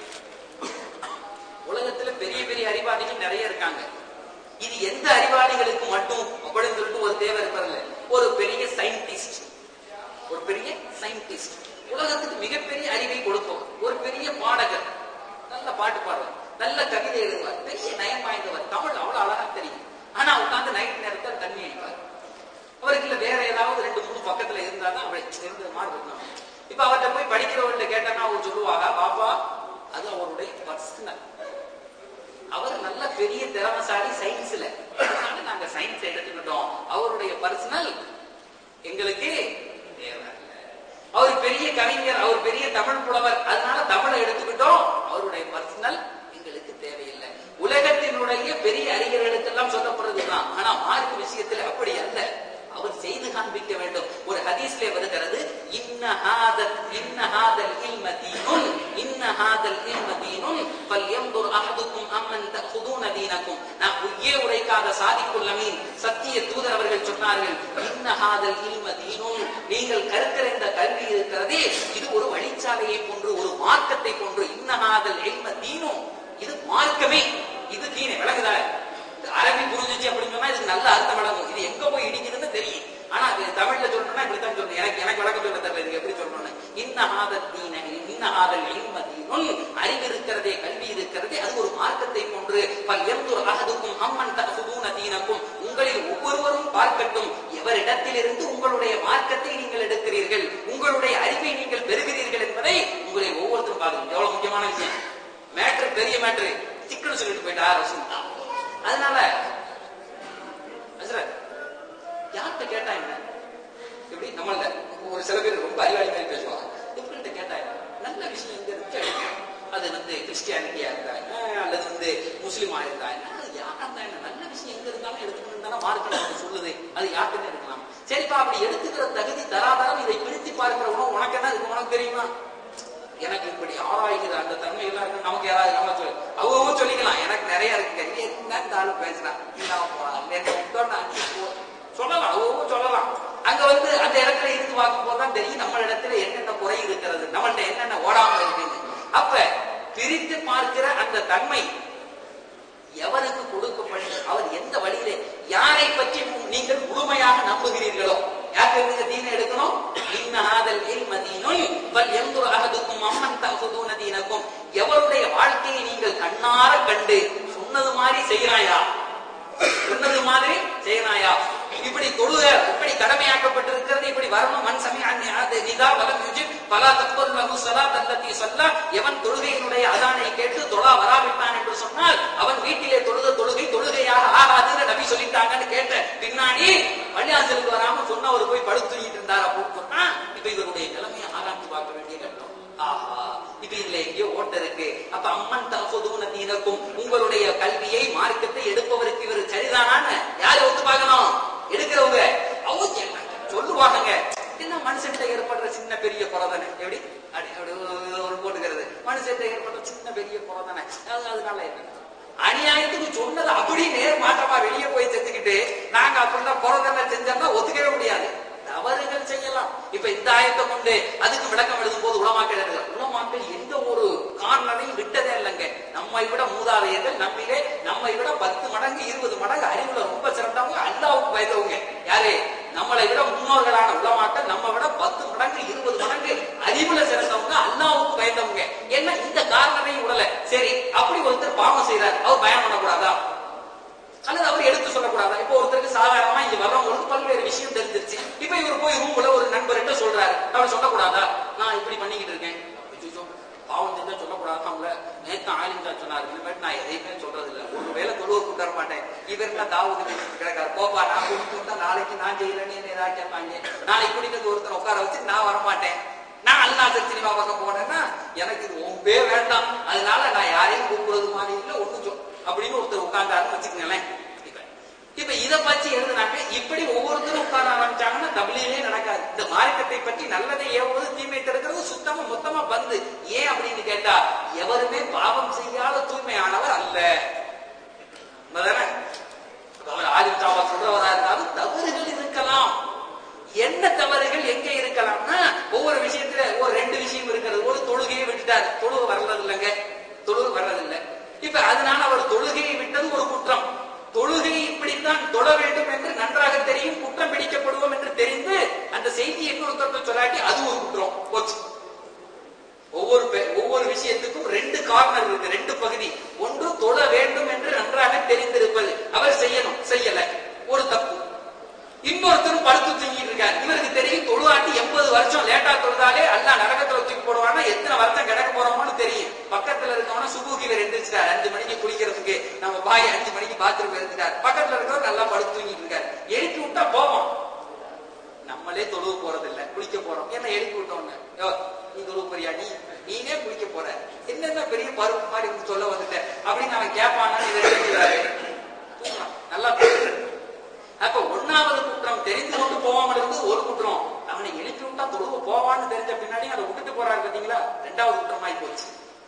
A: உலகத்துல பெரிய பெரிய அறிவாளிகள் நிறைய இருக்காங்க இது எந்த அறிவாளிகளுக்கு மட்டும் அப்படின்னு சொல்லிட்டு ஒரு தேவை இருப்பார்ல ஒரு பெரிய சயின்டிஸ்ட் ஒரு பெரிய சயின்டிஸ்ட் உலகத்துக்கு மிகப்பெரிய அறிவை கொடுப்பவர் ஒரு பெரிய பாடகர் நல்ல பாட்டு பாடுவார் நல்ல கவிதை எழுதுவார் பெரிய நயம் வாய்ந்தவர் தமிழ் அவ்வளவு அழகா தெரியும் ஆனா உட்கார்ந்து நைட் நேரத்தில் தண்ணி அடிப்பார் அவருக்கு இல்ல வேற ஏதாவது ரெண்டு மூணு பக்கத்துல இருந்தா தான் அவரை இருந்த மாதிரி இருக்கணும் இப்ப அவர்கிட்ட போய் படிக்கிறவர்கிட்ட கேட்டா அவர் சொல்லுவாங்க பாப்பா அது அவருடைய பர்சனல் அவர் நல்ல பெரிய திறமசாலி சயின்ஸ்ல அதனால நாங்க சயின்ஸ் எடுத்துக்கிட்டோம் அவருடைய பர்சனல் எங்களுக்கு தேவை அவர் பெரிய கவிஞர் அவர் பெரிய தமிழ் புலவர் அதனால தமிழை எடுத்துக்கிட்டோம் அவருடைய பர்சனல் எங்களுக்கு தேவையில்லை உலகத்தினுடைய பெரிய அறிஞர்களுக்கெல்லாம் சொல்லப்படுறதுதான் ஆனா மார்க் விஷயத்துல அப்படி அல்ல அவர் செய்து காண்பிக்க வேண்டும் ஒரு ஹதீஸ்ல வருகிறது இன்ன ஹாதல் இன்ன ஹாதல் இல்ம தீனுன் இன்ன ஹாதல் இல்ம தீனுன் ஃபல்யன்துர் அஹதுக்கும் அம்மன் தഖுதுன தீனக்கும் நான் பொய்யே உரைக்காத சாதிக்குல் அமீன் சத்திய தூதர் அவர்கள் சொன்னார்கள் இன்ன ஹாதல் இல்ம தீனுன் நீங்கள் கற்கிற இந்த கல்வி இருக்கிறதே இது ஒரு வழிச்சாலையை போன்று ஒரு மார்க்கத்தை போன்று இன்ன ஹாதல் இல்ம தீனும் இது மார்க்கமே இது தீனை விளங்குதா அரபி புரிஞ்சிச்சு அப்படின்னு சொன்னா இதுக்கு நல்ல அர்த்தம் விளங்கும் இது எங்க போய் இடிக்குதுன்னு தெரியும் ஆனா அது தமிழ்ல சொல்லணும்னா இப்படித்தான் சொல்லணும் எனக்கு எனக்கு விளக்கம் சொல்ல தெரியல இதுக்கு எப்படி சொல்லணும்னு இன்ன ஆதல் தீன இன்ன ஆதல் இல்மதீனுன் அறிவு இருக்கிறதே கல்வி இருக்கிறதே அது ஒரு மார்க்கத்தை போன்று பல் எந்தொரு அகதுக்கும் அம்மன் தகுதூன தீனக்கும் உங்களில் ஒவ்வொருவரும் பார்க்கட்டும் எவரிடத்திலிருந்து உங்களுடைய மார்க்கத்தை நீங்கள் எடுக்கிறீர்கள் உங்களுடைய அறிவை நீங்கள் பெறுகிறீர்கள் என்பதை உங்களை ஒவ்வொருத்தரும் பார்க்கணும் எவ்வளவு முக்கியமான விஷயம் மேட்ரு பெரிய மேட்ரு சிக்கல் சொல்லிட்டு போயிட்டார் ரசூல் அதனால ஹஸ்ரத் யார்கிட்ட கேட்டா என்ன எப்படி நம்மள ஒரு சில பேர் ரொம்ப அறிவாளி மாதிரி பேசுவாங்க இவங்கள்ட்ட கேட்டா என்ன நல்ல விஷயம் எங்க இருக்கு கேளுங்க. அது வந்து கிறிஸ்டியானிட்டியா இருந்தா என்ன அல்லது வந்து முஸ்லீமா இருந்தா என்ன அது யாரா இருந்தா என்ன நல்ல விஷயம் எங்க இருந்தாலும் எடுத்துக்கணும் தானே மார்க்கம் நமக்கு சொல்லுது அது யார்கிட்ட எடுக்கலாம் சரிப்பா அப்படி எடுத்துக்கிற தகுதி தராதரம் இதை பிரித்து பார்க்கிற உணவு உனக்கு என்ன இருக்கு உனக்கு தெரியுமா எனக்கு இப்படி ஆராய்கிற அந்த தன்மை எல்லாம் இருக்கு நமக்கு யாராவது நம்ம சொல்லு அவங்க சொல்லிக்கலாம் எனக்கு நிறைய இருக்கு என்ன இந்த ஆளு பேசுறான் இல்லாம போறான் நேத்து விட்டோம்னா அஞ்சு போ- சொல்லலாம் அவங்க சொல்லலாம் அங்க வந்து அந்த இடத்துல இருந்து பார்க்கும் போதுதான் தெரியும் நம்ம இடத்துல என்னென்ன குறை இருக்கிறது நம்மள்ட்ட என்னென்ன ஓடாம இருக்குன்னு அப்ப பிரித்து பார்க்கிற அந்த தன்மை எவருக்கு கொடுக்கப்படும் அவர் எந்த வழியிலே யாரை பற்றி மு- நீங்கள் முழுமையாக நம்புகிறீர்களோ யாருக்கு நீங்க தீனை எடுக்கணும் இன்ன ஹாதல் இல்ம தீனுன் பல் யன்துர் அஹதுக்கும் அம்மன் தஹுதுன தீனக்கும் எவருடைய வாழ்க்கையை நீங்கள் கண்ணார கண்டு சொன்னது மாதிரி செய்கிறாயா சொன்னது மாதிரி செய்யறாயா இப்படி தொழுக இப்படி கடமையாக்கப்பட்டிருக்கிறது இப்படி வரணும் மண் சமயம் நிதா வலம் யுஜிப் பலா தக்பர் லஹு ஸலாத் அல்லதி ஸல்லா எவன் தொழுகையினுடைய அதானை கேட்டு தொழா வராவிட்டான் என்று சொன்னால் அவன் வீட்டிலே தொழுத தொழுகை தொழுகையாக ஆகாதுன்னு நபி சொல்லிட்டாங்கன்னு கேட்ட பின்னாடி பள்ளியாசலுக்கு வராம சொன்னவர் போய் படுத்துக்கிட்டு இருந்தார் அப்படின்னு சொன்னா இப்ப இவருடைய நிலைமையை ஆராய்ச்சி பார்க்க வேண்டிய கட்டம் ஆஹா இப்ப இதுல எங்கேயோ ஓட்ட இருக்கு அப்ப அம்மன் தகுதுன தீனக்கும் உங்களுடைய கல்வியை மார்க்கத்தை எடுப்பவருக்கு இவர் சரிதானான்னு யாரு ஒத்து பார்க்கணும் எடுக்கிறவங்க அவங்க என்ன சொல்லுவாங்க என்ன மனுஷன்கிட்ட ஏற்படுற சின்ன பெரிய குறதானே எப்படி அப்படி அப்படி ஒரு- ஒரு போட்டுக்கிறது மனுஷன்கிட்ட ஏற்படுற சின்ன பெரிய குறதானே அது அதனால என்ன அநியாயத்துக்கு சொன்னது அப்படி நேர் மாற்றமா வெளியே போய் செஞ்சுக்கிட்டு நாங்க அப்படிலாம் குறதனை செஞ்சோம்னா ஒத்துக்கவே முடியாது தவறுகள் செய்யலாம் இப்ப இந்த ஆயத்தை கொண்டு அதுக்கு விளக்கம் எழுதும் போது உலமாக்கள் எழுதுகிறார். உலமாக்கள் எந்த ஒரு காரணரையும் விட்டதே இல்லைங்க நம்மை விட மூதாதையர்கள் நம்மிலே நம்மை விட பத்து மடங்கு இருபது மடங்கு அறிவுல ரொம்ப சிறந்தவங்க அல்லாவுக்கு பயந்தவங்க யாரு நம்மளை விட முன்னோர்களான உலமாக்கள் நம்ம விட பத்து மடங்கு இருபது மடங்கு அறிவுல சிறந்தவங்க அல்லாவுக்கு பயந்தவங்க என்ன இந்த காரணரையும் விடல சரி அப்படி ஒருத்தர் பாவம் செய்றார் அவர் பயம் பண்ணக்கூடாதா அல்லது அவர் எடுத்து சொல்லக்கூடாதா இப்போ ஒருத்தருக்கு சாதாரணமா இங்க வர்றவங்களுக்கு பல்வேறு விஷயம் தெரிஞ்சிருச்சு இப்ப இவர் போய் ரூம்ல ஒரு நண்பர்கிட்ட சொல்றாரு அவர் சொல்லக்கூடாதா நான் இப்படி பண்ணிக்கிட்டு இருக்கேன் அச்சச்சோ, பாவம் செஞ்சா சொல்லக்கூடாது அவங்கள நேத்து ஆலிந்தா சொன்னாரு இனிமேட்டு நான் எதையுமே சொல்றது இல்ல ஒரு வேலை தொழுவ கூட்ட மாட்டேன் இவருக்கெல்லாம் தாவூது கிடக்காரு போப்பா நான் கூப்பிட்டு வந்தா நாளைக்கு நான் நான் செய்யலன்னு என்ன ஏதாவது கேட்பாங்க நாளைக்கு கூட்டிட்டு வந்து ஒருத்தர் உட்கார வச்சு நான் வரமாட்டேன் நான் அல்லாத சினிமா பார்க்க போனேன்னா எனக்கு இது ஒம்பே வேண்டாம் அதனால நான் யாரையும் கூப்பிடுறது மாதிரி இல்லை ஒண்ணும் சொல் அப்படின்னு ஒருத்தர் உட்கார்ந்தாருன்னு வச்சுக்கங்களேன் இப்ப இப்ப இத பத்தி எழுதுனாங்க இப்படி ஒவ்வொருத்தரும் உட்கார ஆரம்பிச்சாங்கன்னா தபிலே நடக்காது இந்த மார்க்கத்தை பற்றி நல்லதை ஏவுவது தீமை தடுக்கிறது சுத்தமா மொத்தமா பந்து ஏன் அப்படின்னு கேட்டா எவருமே பாவம் செய்யாத தூய்மையானவர் அல்ல உண்மைதானே? அவர் ஆதித்தாவா சொல்றவரா இருந்தாலும் தவறுகள் இருக்கலாம் என்ன தவறுகள் எங்க இருக்கலாம்னா ஒவ்வொரு விஷயத்துல ஒரு ரெண்டு விஷயம் இருக்கிறது ஒரு தொழுகையை விட்டுட்டாரு தொழுகை வர்றது இல்லைங்க தொழுகை வர்றது இல்ல இப்ப அதனால அவர் தொழுகையை விட்டது ஒரு குற்றம் தொழுகையை இப்படித்தான் தொழ வேண்டும் என்று நன்றாக தெரியும் குற்றம் பிடிக்கப்படுவோம் என்று தெரிந்து அந்த செய்தி இன்னொருத்தருக்கு சொல்லாட்டி அது ஒரு குற்றம் போச்சு ஒவ்வொரு பெ- ஒவ்வொரு விஷயத்துக்கும் ரெண்டு கார்னர் இருக்கு ரெண்டு பகுதி ஒன்று தொழ வேண்டும் என்று நன்றாக தெரிந்திருப்பது அவர் செய்யணும் செய்யல ஒரு தப்பு இன்னொருத்தரும் படுத்து தூங்கிட்டு இருக்காரு இவருக்கு தெரியும் தொழுவாட்டி எண்பது வருஷம் லேட்டா தொழுதாலே அல்லா நரகத்துல தூக்கி போடுவானா எத்தனை வருஷம் கிடக்க போறோமோன்னு தெரியும் பக்கத்துல இருக்கவன சுபூகி இவர் எந்திரிச்சிட்டார் அஞ்சு மணிக்கு குளிக்கிறதுக்கு நம்ம பாய் அஞ்சு மணிக்கு பாத்ரூம் இருந்துட்டார் பக்கத்துல இருக்கவர் நல்லா படுத்து தூங்கிட்டு இருக்காரு எழுப்பி விட்டா போவோம் நம்மளே தொழுவு போறது இல்ல குளிக்க போறோம் என்ன எழுப்பி விட்டோம்னு யோ, நீ தொழுவு போறியா நீ நீனே குளிக்க போற என்னென்ன பெரிய பருப்பு மாதிரி வந்து சொல்ல வந்துட்ட அப்படின்னு அவன் கேட்பான்னு இவர் எழுதுறாரு தூங்கலாம் நல்லா தூங்கலாம் அப்ப ஒண்ணாவது குற்றம் தெரிந்து கொண்டு போகாமல் இருந்து ஒரு குற்றம் அவனை எழுப்பி விட்டா தொழுவ போவான்னு தெரிஞ்ச பின்னாடி அதை விட்டுட்டு போறாரு பாத்தீங்களா ரெண்டாவது குற்றமாய் போச்சு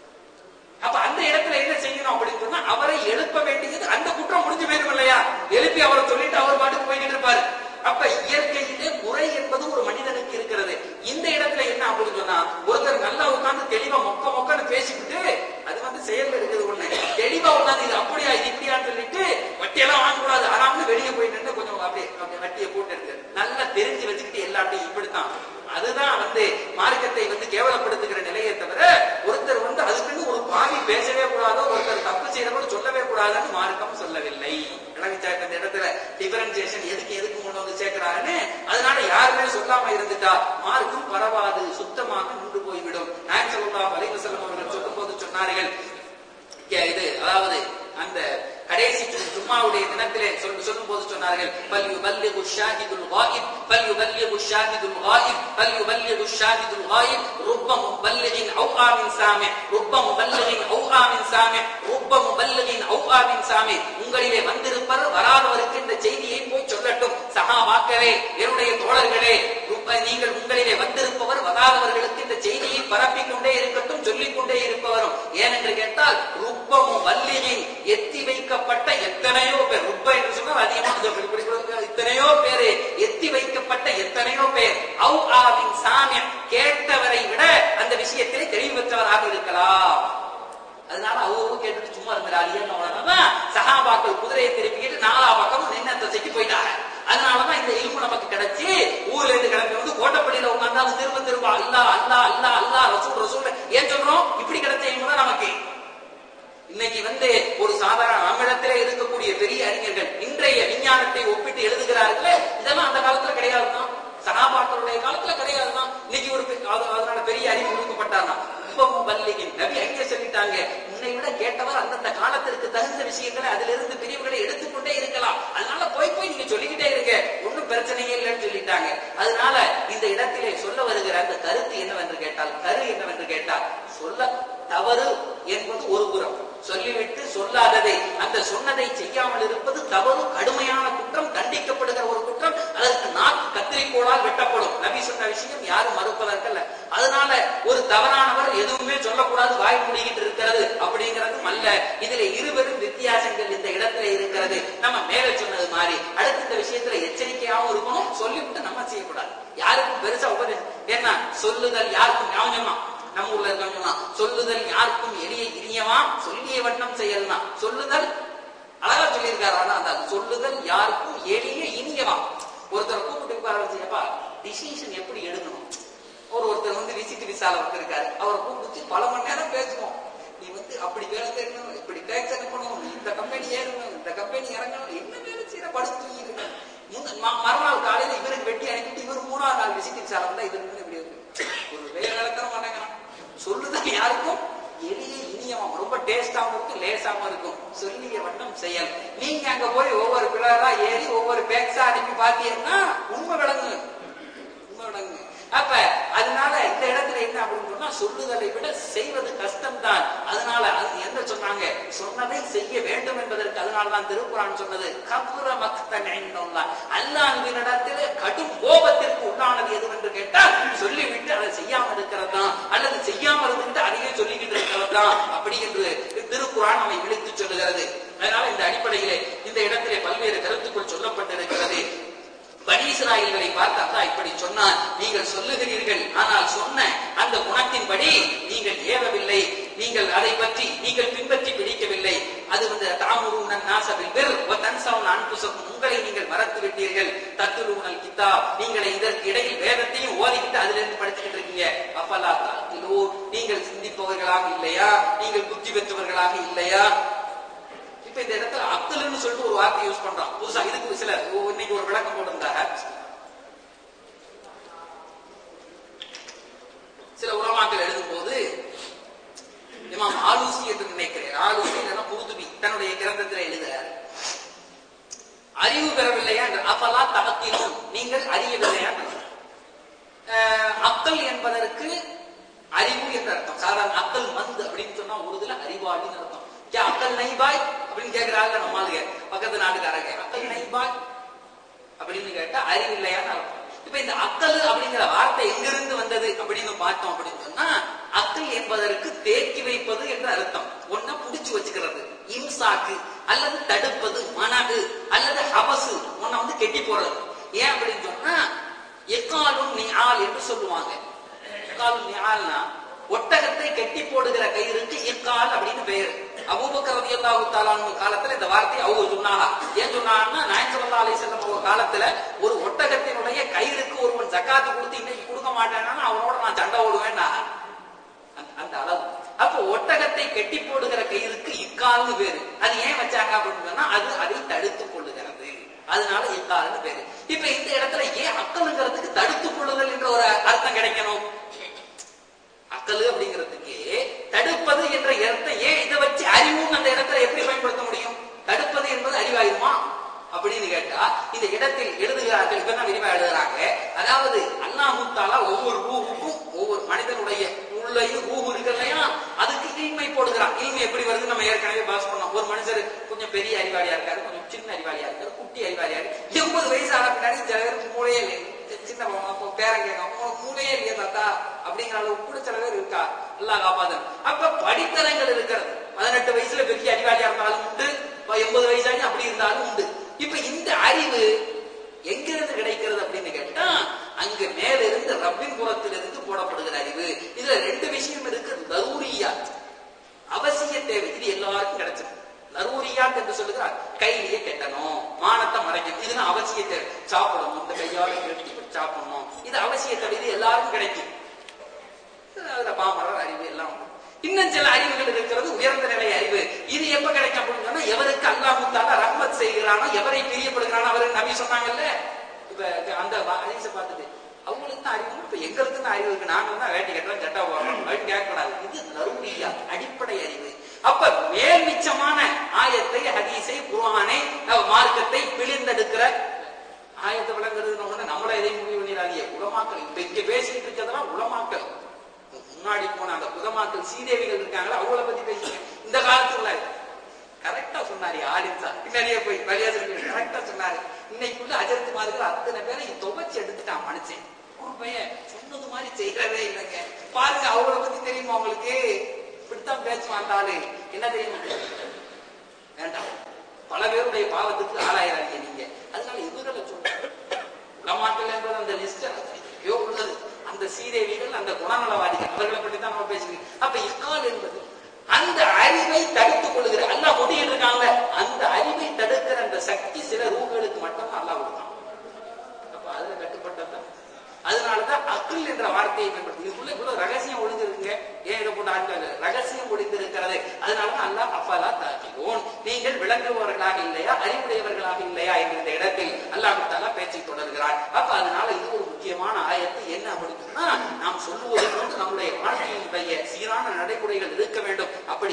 A: அப்ப அந்த இடத்துல என்ன செய்யணும் அப்படின்னு சொன்னா அவரை எழுப்ப வேண்டியது அந்த குற்றம் முடிஞ்சு போயிரும் இல்லையா எழுப்பி அவரை சொல்லிட்டு அவர் பாட்டுக்கு போய்கிட்டு இருப்பாரு அப்ப இயற்கையிலே முறை என்பது ஒரு மனிதனுக்கு இருக்கிறது இந்த இடத்துல என்ன அப்படின்னு சொன்னா ஒருத்தர் நல்லா உட்கார்ந்து தெளிவா மொக்க மொக்கன்னு பேசிக்கிட்டு அது வந்து செயல்ல இருக்குது ஒண்ணு தெளிவா உட்கார்ந்து இது அப்படியா இது இப்படியான்னு சொல்லிட்டு வட்டியெல்லாம் வாங்கக்கூடாது ஆறாமனு வெளியே போய் நின்று கொஞ்சம் அப்படியே அப்படியே வட்டியை போட்டு இருக்கு நல்லா தெரிஞ்சு வச்சுக்கிட்டு எல்லாத்தையும் இப்படித்தான் அதுதான் வந்து மார்க்கத்தை வந்து கேவலப்படுத்துகிற நிலையை தவிர ஒருத்தர் வந்து அதுக்குன்னு ஒரு பாவி பேசவே கூடாதோ ஒருத்தர் தப்பு செய்யறவர் சொல்லவே கூடாதுன்னு மார்க்கம் சொல்லவில்லை விளங்குச்சா இப்ப இந்த இடத்துல டிஃபரன்சியேஷன் எதுக்கு எதுக்கு கொண்டு வந்து சேர்க்கிறாருன்னு அதனால யாருமே சொல்லாம இருந்துட்டா மார்க்கம் பரவாது சுத்தமாக நின்று போய்விடும் நாயன் சொல்லா வலைவசலம் அவர்கள் சொல்லும் போது சொன்னார்கள் இங்க இது அதாவது அந்த கடைசி ஜு- ஜும்மாவுடைய தினத்திலே சொல் சொல்லும் போது சொன்னார்கள் பல் யுபல்லிகு ஷாஹிதுல் காயிப் பல் யுபல்லிகு ஷாஹிதுல் காயிப் பல் யுபல்லிகு ஷாஹிதுல் காயிப் ருப்ப முபல்லிகின் ஔஆ மின் சாமி ருப்ப முபல்லிகின் ஔஆ மின் சாமி ருப்ப முபல்லிகின் ஔஆ மின் சாமி உங்களிலே வந்திருப்பவர் வராதவருக்கு இந்த செய்தியை போய் சொல்லட்டும் சஹாபாக்களே என்னுடைய தோழர்களே ருப்ப நீங்கள் உங்களிலே வந்திருப்பவர் வராதவர்களுக்கு இந்த செய்தியை பரப்பிக் கொண்டே இருக்கட்டும் சொல்லிக் கொண்டே இருப்பவரும் ஏனென்று கேட்டால் ருப்பமும் வல்லியின் எத்தி வைக்கப்பட்ட எத்தனையோ பேர் ருப்ப என்று சொன்னால் அதிகமான சொற்கள். இப்படி கூட இத்தனையோ பேரு எத்தி வைக்கப்பட்ட எத்தனையோ பேர் ஔ ஆவின் சாமியம் கேட்டவரை விட அந்த விஷயத்திலே தெளிவு பெற்றவராக இருக்கலாம் அதனால அவங்க கேட்டுட்டு சும்மா இருந்தாரு ஏன் அவ்வளவுதான் சஹாபாக்கள் குதிரையை திருப்பிக்கிட்டு நாலா பக்கமும் நின்ன திசைக்கு போயிட்டாங்க அதனாலதான் இந்த இல்மு நமக்கு கிடைச்சு ஊர்ல இருந்து கிளம்பி வந்து கோட்டப்பள்ளியில உட்கார்ந்தாலும் திரும்ப திரும்ப அல்லா அல்லா அல்லா அல்லா ரசூல் ரசூல் ஏன் சொல்றோம் இப்படி கிடைச்ச இல்மு தான் நமக்கு இன்னைக்கு வந்து ஒரு சாதாரண நம்மிடத்திலே இருக்கக்கூடிய பெரிய அறிஞர்கள் இன்றைய விஞ்ஞானத்தை ஒப்பிட்டு எழுதுகிறார்களே இதெல்லாம் அந்த காலத்துல கிடையாதுதான் சகாபாக்களுடைய காலத்துல கிடையாதுதான் இன்னைக்கு ஒரு பெ- அது- அதனால பெரிய அறிவு கொடுக்கப்பட்டார்னா இப்பவும் பல்லிகின் நபி அங்கே சொல்லிட்டாங்க உன்னை விட கேட்டவர் அந்தந்த காலத்திற்கு தகுந்த விஷயங்களை அதிலிருந்து பிரிவுகளை எடுத்துக்கொண்டே இருக்கலாம் அதனால போய் போய் நீங்க சொல்லிக்கிட்டே இருங்க ஒண்ணும் பிரச்சனையே இல்லைன்னு சொல்லிட்டாங்க அதனால இந்த இடத்திலே சொல்ல வருகிற அந்த கருத்து என்னவென்று கேட்டால் கரு என்னவென்று கேட்டால் சொல்ல தவறு என்பது ஒரு புறம் சொல்லிவிட்டு சொல்லாததை அந்த சொன்னதை செய்யாமல் இருப்பது தவறு கடுமையான குற்றம் தண்டிக்கப்படுகிற ஒரு குற்றம் அதற்கு நாக்கு கத்திரிக்கோளால் வெட்டப்படும் நபி சொன்ன விஷயம் யாரும் மறுப்பதற்கல்ல அதனால ஒரு தவறானவர் எதுவுமே சொல்லக்கூடாது வாய் மூடிக்கிட்டு இருக்கிறது அப்படிங்கிறதும் அல்ல இதுல இருவரும் வித்தியாசங்கள் இந்த இடத்துல இருக்கிறது நம்ம மேல சொன்னது மாதிரி அடுத்த இந்த விஷயத்துல எச்சரிக்கையாகவும் இருக்கணும் சொல்லிவிட்டு நம்ம செய்யக்கூடாது யாருக்கும் பெருசா உபதேசம் ஏன்னா சொல்லுதல் யாருக்கும் ஞாபகமா நம்ம ஊர்ல இருக்கவங்க சொல்லுதல் யாருக்கும் எளிய இனியவா சொல்லிய வண்ணம் செயல்தான் சொல்லுதல் அழகா சொல்லியிருக்காரு ஆனா அந்த சொல்லுதல் யாருக்கும் எளிய இனியவா ஒருத்தர் கூப்பிட்டு உட்கார வச்சுப்பா டிசிஷன் எப்படி எடுக்கணும் ஒரு ஒருத்தர் வந்து விசிட் விசால வந்திருக்காரு அவரை கூப்பிட்டு பல மணி நேரம் பேசுவோம் நீ வந்து அப்படி வேலை செய்யணும் இப்படி டேக்ஸ் அனுப்பணும் நீ இந்த கம்பெனி ஏறணும் இந்த கம்பெனி இறங்கணும் என்ன வேலை செய்யற படுத்து இருக்க முந்த- ம- மறுநாள் காலையில இவருக்கு வெட்டி அனுப்பிட்டு இவர் மூணாவது நாள் விசிட் விசால வந்தா இது இப்படி இருக்கு ஒரு வேலை நடத்தணும் மாட்டேங்கிறான் சொல்லுதல் யாருக்கும் எளிய இனிய புண்ணியமா ரொம்ப டேஸ்டாவும் இருக்கும் லேசாவும் இருக்கும் சொல்லிய வண்ணம் செயல் நீங்க அங்க போய் ஒவ்வொரு பிளரா ஏறி ஒவ்வொரு பேக்ஸா அனுப்பி பாத்தீங்கன்னா உண்மை விளங்கு உண்மை விளங்கு அப்ப அதனால இந்த இடத்துல என்ன அப்படின்னு சொன்னா சொல்லுதலை விட செய்வது கஷ்டம்தான் அதனால அது என்ன சொன்னாங்க சொன்னதை செய்ய வேண்டும் என்பதற்கு அதனாலதான் திருக்குறான் சொன்னது கபுர மக்தன் அல்லாஹ்வினிடத்திலே கடும் கோபத்திற்கு உள்ளானது எது என்று கேட்டால் சொல்லிவிட்டு அதை செய்யாம இருக்கிறது தான் அல்லது செய்யாம இருந்துட்டு அதையே சொல்லிக்கிட்டு இருக்கிறது தான் அப்படி என்று திருக்குறான் நம்மை விழித்து சொல்லுகிறது அதனால இந்த அடிப்படையிலே இந்த இடத்திலே பல்வேறு கருத்துக்கள் சொல்லப்பட்டிருக்கிறது பனீஸ்ராயல்களை பார்த்து அல்லாஹ் இப்படி சொன்னான் நீங்கள் சொல்லுகிறீர்கள் ஆனால் சொன்ன அந்த குணத்தின்படி நீங்கள் ஏவவில்லை நீங்கள் அதை பற்றி நீங்கள் பின்பற்றி பிடிக்கவில்லை அது வந்து தாமுருனன் நாசபில் பெர் தன்சவுன் அன்புசக்கும் உங்களை நீங்கள் மறத்து விட்டீர்கள் தத்துருனல் கிதா நீங்கள் இதற்கு இடையில் வேதத்தையும் ஓதிக்கிட்டு அதுல இருந்து படிச்சுக்கிட்டு இருக்கீங்க அப்பலா தாத்திலோ நீங்கள் சிந்திப்பவர்களாக இல்லையா நீங்கள் புத்தி பெற்றவர்களாக இல்லையா இப்ப இந்த இடத்துல அக்கல்னு சொல்லிட்டு ஒரு வார்த்தை யூஸ் பண்றோம் புதுசா இதுக்கு சில இன்னைக்கு ஒரு விளக்கம் போட்டிருந்தாங்க சில உலமாக்கள் எழுதும் போது இமாம் ஆலூசி என்று நினைக்கிறேன் ஆலூசி இல்லைன்னா குருதுபி தன்னுடைய கிரந்தத்தில் எழுதுகிறார் அறிவு பெறவில்லையா என்று அப்பலா தகத்திலும் நீங்கள் அறியவில்லையா அஹ், அக்கல் என்பதற்கு அறிவு என்று அர்த்தம் சாதாரண அக்கல் மந்து அப்படின்னு சொன்னா உருதுல அறிவாளின்னு அர்த்தம் கே அக்கல் நைபாய் அப்படின்னு கேக்குறாங்க நம்ம ஆளுங்க பக்கத்து நாட்டுக்காரங்க அக்கல் நைபாய் அப்படின்னு கேட்டா அறிவு இல்லையான்னு அர்த்தம் இப்ப இந்த அக்கல் அப்படிங்கிற வார்த்தை எங்கிருந்து வந்தது அப்படின்னு பார்த்தோம் அப்படின்னு சொன்னா அக்கல் என்பதற்கு தேக்கி வைப்பது என்று அர்த்தம் ஒன்ன புடிச்சு வச்சுக்கிறது இம்சாக்கு அல்லது தடுப்பது மனது அல்லது ஹபசு ஒன்ன வந்து கெட்டி போடுறது ஏன் அப்படின்னு சொன்னா எக்காலும் நிஆல் என்று சொல்லுவாங்க எக்காலும் நிஆல்னா ஒட்டகத்தை கெட்டி போடுகிற கயிறுக்கு இக்கால் அப்படின்னு பெயர் அபூபக்கர் ரலியல்லாஹு தஆலாஹு காலத்துல இந்த வார்த்தையை அவங்க சொன்னாங்க ஏன் சொன்னாங்கன்னா நாயகம் ஸல்லல்லாஹு அலைஹி வஸல்லம் ஒரு காலத்துல ஒரு ஒட்டகத்தினுடைய கயிறுக்கு ஒருவன் ஜக்காத்து கொடுத்து இன்னைக்கு கொடுக்க மாட்டானா அவனோட நான் சண்டை ஓடுவேன்னா அந்த- அந்த அளவு அப்போ ஒட்டகத்தை கெட்டி போடுகிற கயிறுக்கு இக்கால்னு பேரு அது ஏன் வச்சாங்க அப்படின்னு சொன்னா அது அதை தடுத்துக் கொள்ளுகிறது அதனால இக்கால்னு பேரு இப்ப இந்த இடத்துல ஏன் அக்கலுங்கிறதுக்கு தடுத்துக் கொள்ளுதல் என்ற ஒரு அர்த்தம் கிடைக்கணும் அக்கலு அப்படிங்கிறதுக்கு தடுப்பது என்ற அர்த்தம் ஏன் இதை வச்சு அறிவும் அந்த இடத்துல எப்படி பயன்படுத்த முடியும் தடுப்பது என்பது அறிவாயிருமா அப்படின்னு கேட்டா இந்த இடத்தில் எழுதுகிறார்கள் இப்ப தான் விரிவா எழுதுறாங்க அதாவது அல்லாஹு தாலா ஒவ்வொரு ரூஹுக்கும் ஒவ்வொரு மனிதனுடைய உள்ளையும் ரூஹு இருக்கு இல்லையா அதுக்கு இல்மை போடுகிறான் இல்மை எப்படி வருது நம்ம ஏற்கனவே பாஸ் பண்ணோம் ஒரு மனுஷர் கொஞ்சம் பெரிய அறிவாளியா இருக்காரு கொஞ்சம் சின்ன அறிவாளியா இருக்காரு குட்டி அறிவாளியா இருக்கு எண்பது வயசு ஆன பின்னாடி சில பேருக்கு மூளையே இல்லை சின்ன ப- பேரன் கேட்கும் "உனக்கு மூளையே இல்லையா தாத்தா அப்படிங்கிற அளவு கூட சில பேர் இருக்கா எல்லாம் காப்பாதன் அப்ப படித்தரங்கள் இருக்கிறது பதினெட்டு வயசுல பெரிய அறிவாளியா இருந்தாலும் உண்டு இப்ப எண்பது வயசாகி அப்படி இருந்தாலும் உண்டு இப்ப இந்த அறிவு எங்கிருந்து கிடைக்கிறது அப்படின்னு கேட்டா அங்க மேல இருந்து ரப்பின் புறத்திலிருந்து போடப்படுகிற அறிவு இதுல ரெண்டு விஷயம் இருக்கு லரூரியா அவசிய தேவை இது எல்லாருக்கும் கிடைச்சிடும் லரூரியாத் என்று சொல்லுகிறார் கையிலேயே கெட்டணும் மானத்தை மறைக்கணும் இதுன்னு அவசிய தேவை சாப்பிடணும் இந்த கையால கெட்டி சாப்பிடணும் இது அவசிய தேவை இது எல்லாருக்கும் கிடைக்கும் அதுல பாமரர் அறிவு எல்லாம் உண்டு. இன்னும் சில அறிவுகள் இருக்கிறது உயர்ந்த நிலை அறிவு இது எப்ப கிடைக்கும் அப்படின்னு சொன்னா எவருக்கு அல்லாஹு தாலா ரஹ்மத் செய்கிறானோ எவரை பிரியப்படுகிறானோ அவருக்கு நபி சொன்னாங்கல்ல இப்ப அந்த ஹதீஸ பார்த்துட்டு அவங்களுக்கு தான் அறிவு இப்ப எங்களுக்கு தான் அறிவு இருக்கு நாங்க தான் வேட்டி கட்டுறோம் சட்டா போடுறோம் அப்படின்னு கேட்கக்கூடாது இது லருவியா அடிப்படை அறிவு அப்ப மேல் மிச்சமான ஆயத்தை ஹதீஸை குர்ஆனை அஹ், மார்க்கத்தை பிழிந்தெடுக்கிற ஆயத்தை விளங்குறது ஒண்ணு நம்மள எதையும் முடிவு பண்ணிடாதீங்க உலமாக்கள் இப்ப இங்க பேசிட்டு இருக்கிறதெல்லாம் உலமாக்கள் முன்னாடி போன அந்த புதமாக்கள் சீதேவிகள் இருக்காங்களா அவங்கள பத்தி பேசுங்க இந்த காலத்துல கரெக்டா சொன்னாரு ஆலிம் சார் பின்னாடியே போய் வழியாசிரியர் கரெக்டா சொன்னாரு இன்னைக்குள்ள அஜரத்து மாதிரி அத்தனை பேரை துவைச்சு எடுத்துட்டான் மனுஷன் ஒரு பையன் சொன்னது மாதிரி செய்யறதே இல்லைங்க பாருங்க அவங்கள பத்தி தெரியுமா உங்களுக்கு இப்படித்தான் பேசுவான் அந்த ஆளு என்ன தெரியுமா வேண்டாம் பல பேருடைய பாவத்துக்கு ஆளாயிராதீங்க நீங்க அதனால இவர்களை சொல்றேன் உலமாக்கள் என்பது அந்த லிஸ்ட் ஐயோ உள்ளது அந்த சீதேவிகள் அந்த குணநலவாதிகள் அவர்களை பற்றி தான் நம்ம பேசுகிறோம் அப்ப இக்கால் என்பது அந்த அறிவை தடுத்துக் கொள்ளுகிற அல்லாஹ் முடியில் இருக்காங்க அந்த அறிவை தடுக்கிற அந்த சக்தி சில ரூகளுக்கு மட்டும் அல்லாஹ் கொடுத்தான் அப்ப அதுல கட்டுப்பட்டதான் அதனாலதான் அக்குல் என்ற வார்த்தையை பயன்படுத்தி இதுக்குள்ள இவ்வளவு ரகசியம் ஒளிந்திருக்குங்க ஏன் இதை போட்டு ஆட்கள் ரகசியம் ஒளிந்திருக்கிறது அதனாலதான் அல்லாஹ் அஃபலா தாக்கிவோன் நீங்கள் விளங்குபவர்களாக இல்லையா அறிவுடையவர்களாக இல்லையா என்ற இந்த இடத்தில் அல்லாஹ் தாலா பேச்சை தொடர்கிறார் அப்ப அதனால இது ஒரு முக்கியமான ஆயத்து என்ன அப்படின்னு சொன்னா நாம் சொல்லுவது போன்று நம்முடைய வாழ்க்கையினுடைய சீரான நடைமுறைகள் இருக்க வேண்டும் அப்படி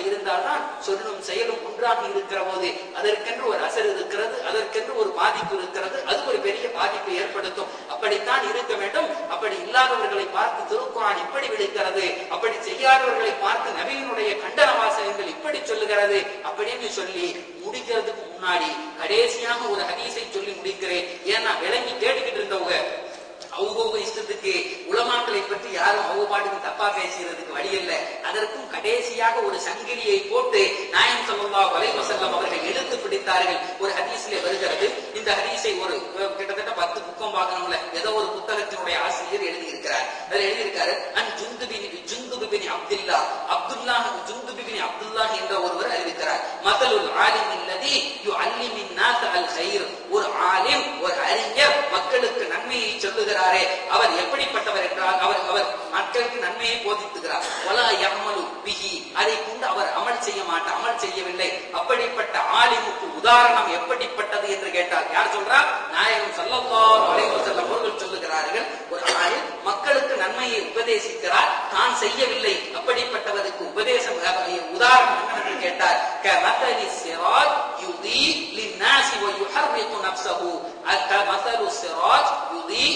A: இருந்தால்தான் சொல்லும் செயலும் ஒன்றாக இருக்கிற போது அதற்கென்று ஒரு அசர் இருக்கிறது அதற்கென்று ஒரு பாதிப்பு இருக்கிறது அது ஒரு பெரிய பாதிப்பை ஏற்படுத்தும் அப்படித்தான் இருக்க வேண்டும் அப்படி இல்லாதவர்களை பார்த்து திருக்குறான் இப்படி விடுக்கிறது அப்படி செய்யாதவர்களை பார்த்து நபியினுடைய கண்டன வாசகங்கள் இப்படி சொல்லுகிறது அப்படின்னு சொல்லி முடிக்கிறதுக்கு முன்னாடி கடைசியாக ஒரு ஹதீஸை சொல்லி முடிக்கிறேன் ஏன்னா விளங்கி கேட்டுக்கிட்டு இருந்தவங்க அவங்க இஷ்டத்துக்கு உலமாக்களை பற்றி யாரும் அவங்க பாட்டுக்கு தப்பா பேசுகிறதுக்கு வழி இல்லை அதற்கும் கடைசியாக ஒரு சங்கிலியை போட்டு நாயம் சல்லா வலைவ செல்லம் அவர்கள் எடுத்து பிடித்தார்கள் ஒரு ஹதீஸ்ல வருகிறது இந்த ஹதீஸை ஒரு அஹ், கிட்டத்தட்ட பத்து புக்கம் பார்க்கணும்ல ஏதோ ஒரு புத்தகத்தினுடைய ஆசிரியர் எழுதியிருக்கிறார் அதில் எழுதியிருக்காரு அன் ஜுந்துபின் ஜுந்துபின் அப்துல்லா அப்துல்லா ஜுந்துபின் அப்துல்லா என்ற ஒருவர் அறிவிக்கிறார் மதலுல் ஆலிம் இல்லதி யு அல்லிமின் நாஸ் அல் ஹைர் ஒரு ஆலிம் ஒரு அறிஞர் மக்களுக்கு நன்மையை சொல்லுகிறாரே அவர் எப்படிப்பட்டவர் என்றால் அவர் அவர் மக்களுக்கு நன்மையை போதித்துகிறார் வலா யமலு பிஹி அதை கொண்டு அவர் அமல் செய்ய மாட்டார் அமல் செய்யவில்லை அப்படிப்பட்ட ஆலிமுக்கு உதாரணம் எப்படிப்பட்டது என்று கேட்டார் யார் சொல்றா நாயகம் ஸல்லல்லாஹு அலைஹி வஸல்லம் அவர்கள் சொல்லுகிறார்கள் ஒரு ஆலிம் மக்களுக்கு நன்மையை உபதேசிக்கிறார் தான் செய்யவில்லை அப்படிப்பட்டவருக்கு உபதேசம் அஹ், உதாரணம் என்னவென்று கேட்டார் கமதலி சிராஜ் யுதி லின்னாசி வ யுஹர்ரிகு நஃப்ஸஹு கமதலு சிராஜ் யுதி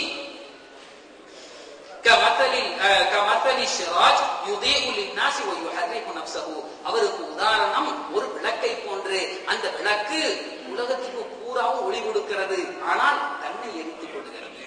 A: كمثل آه، كمثل الشراج يضيء للناس ويحرك نفسه அவருக்கு உதாரணம் ஒரு விளக்கை போன்று அந்த விளக்கு உலகத்துக்கு பூராவும் ஒளி கொடுக்கிறது ஆனால் தன்னை எரித்துக் கொள்கிறது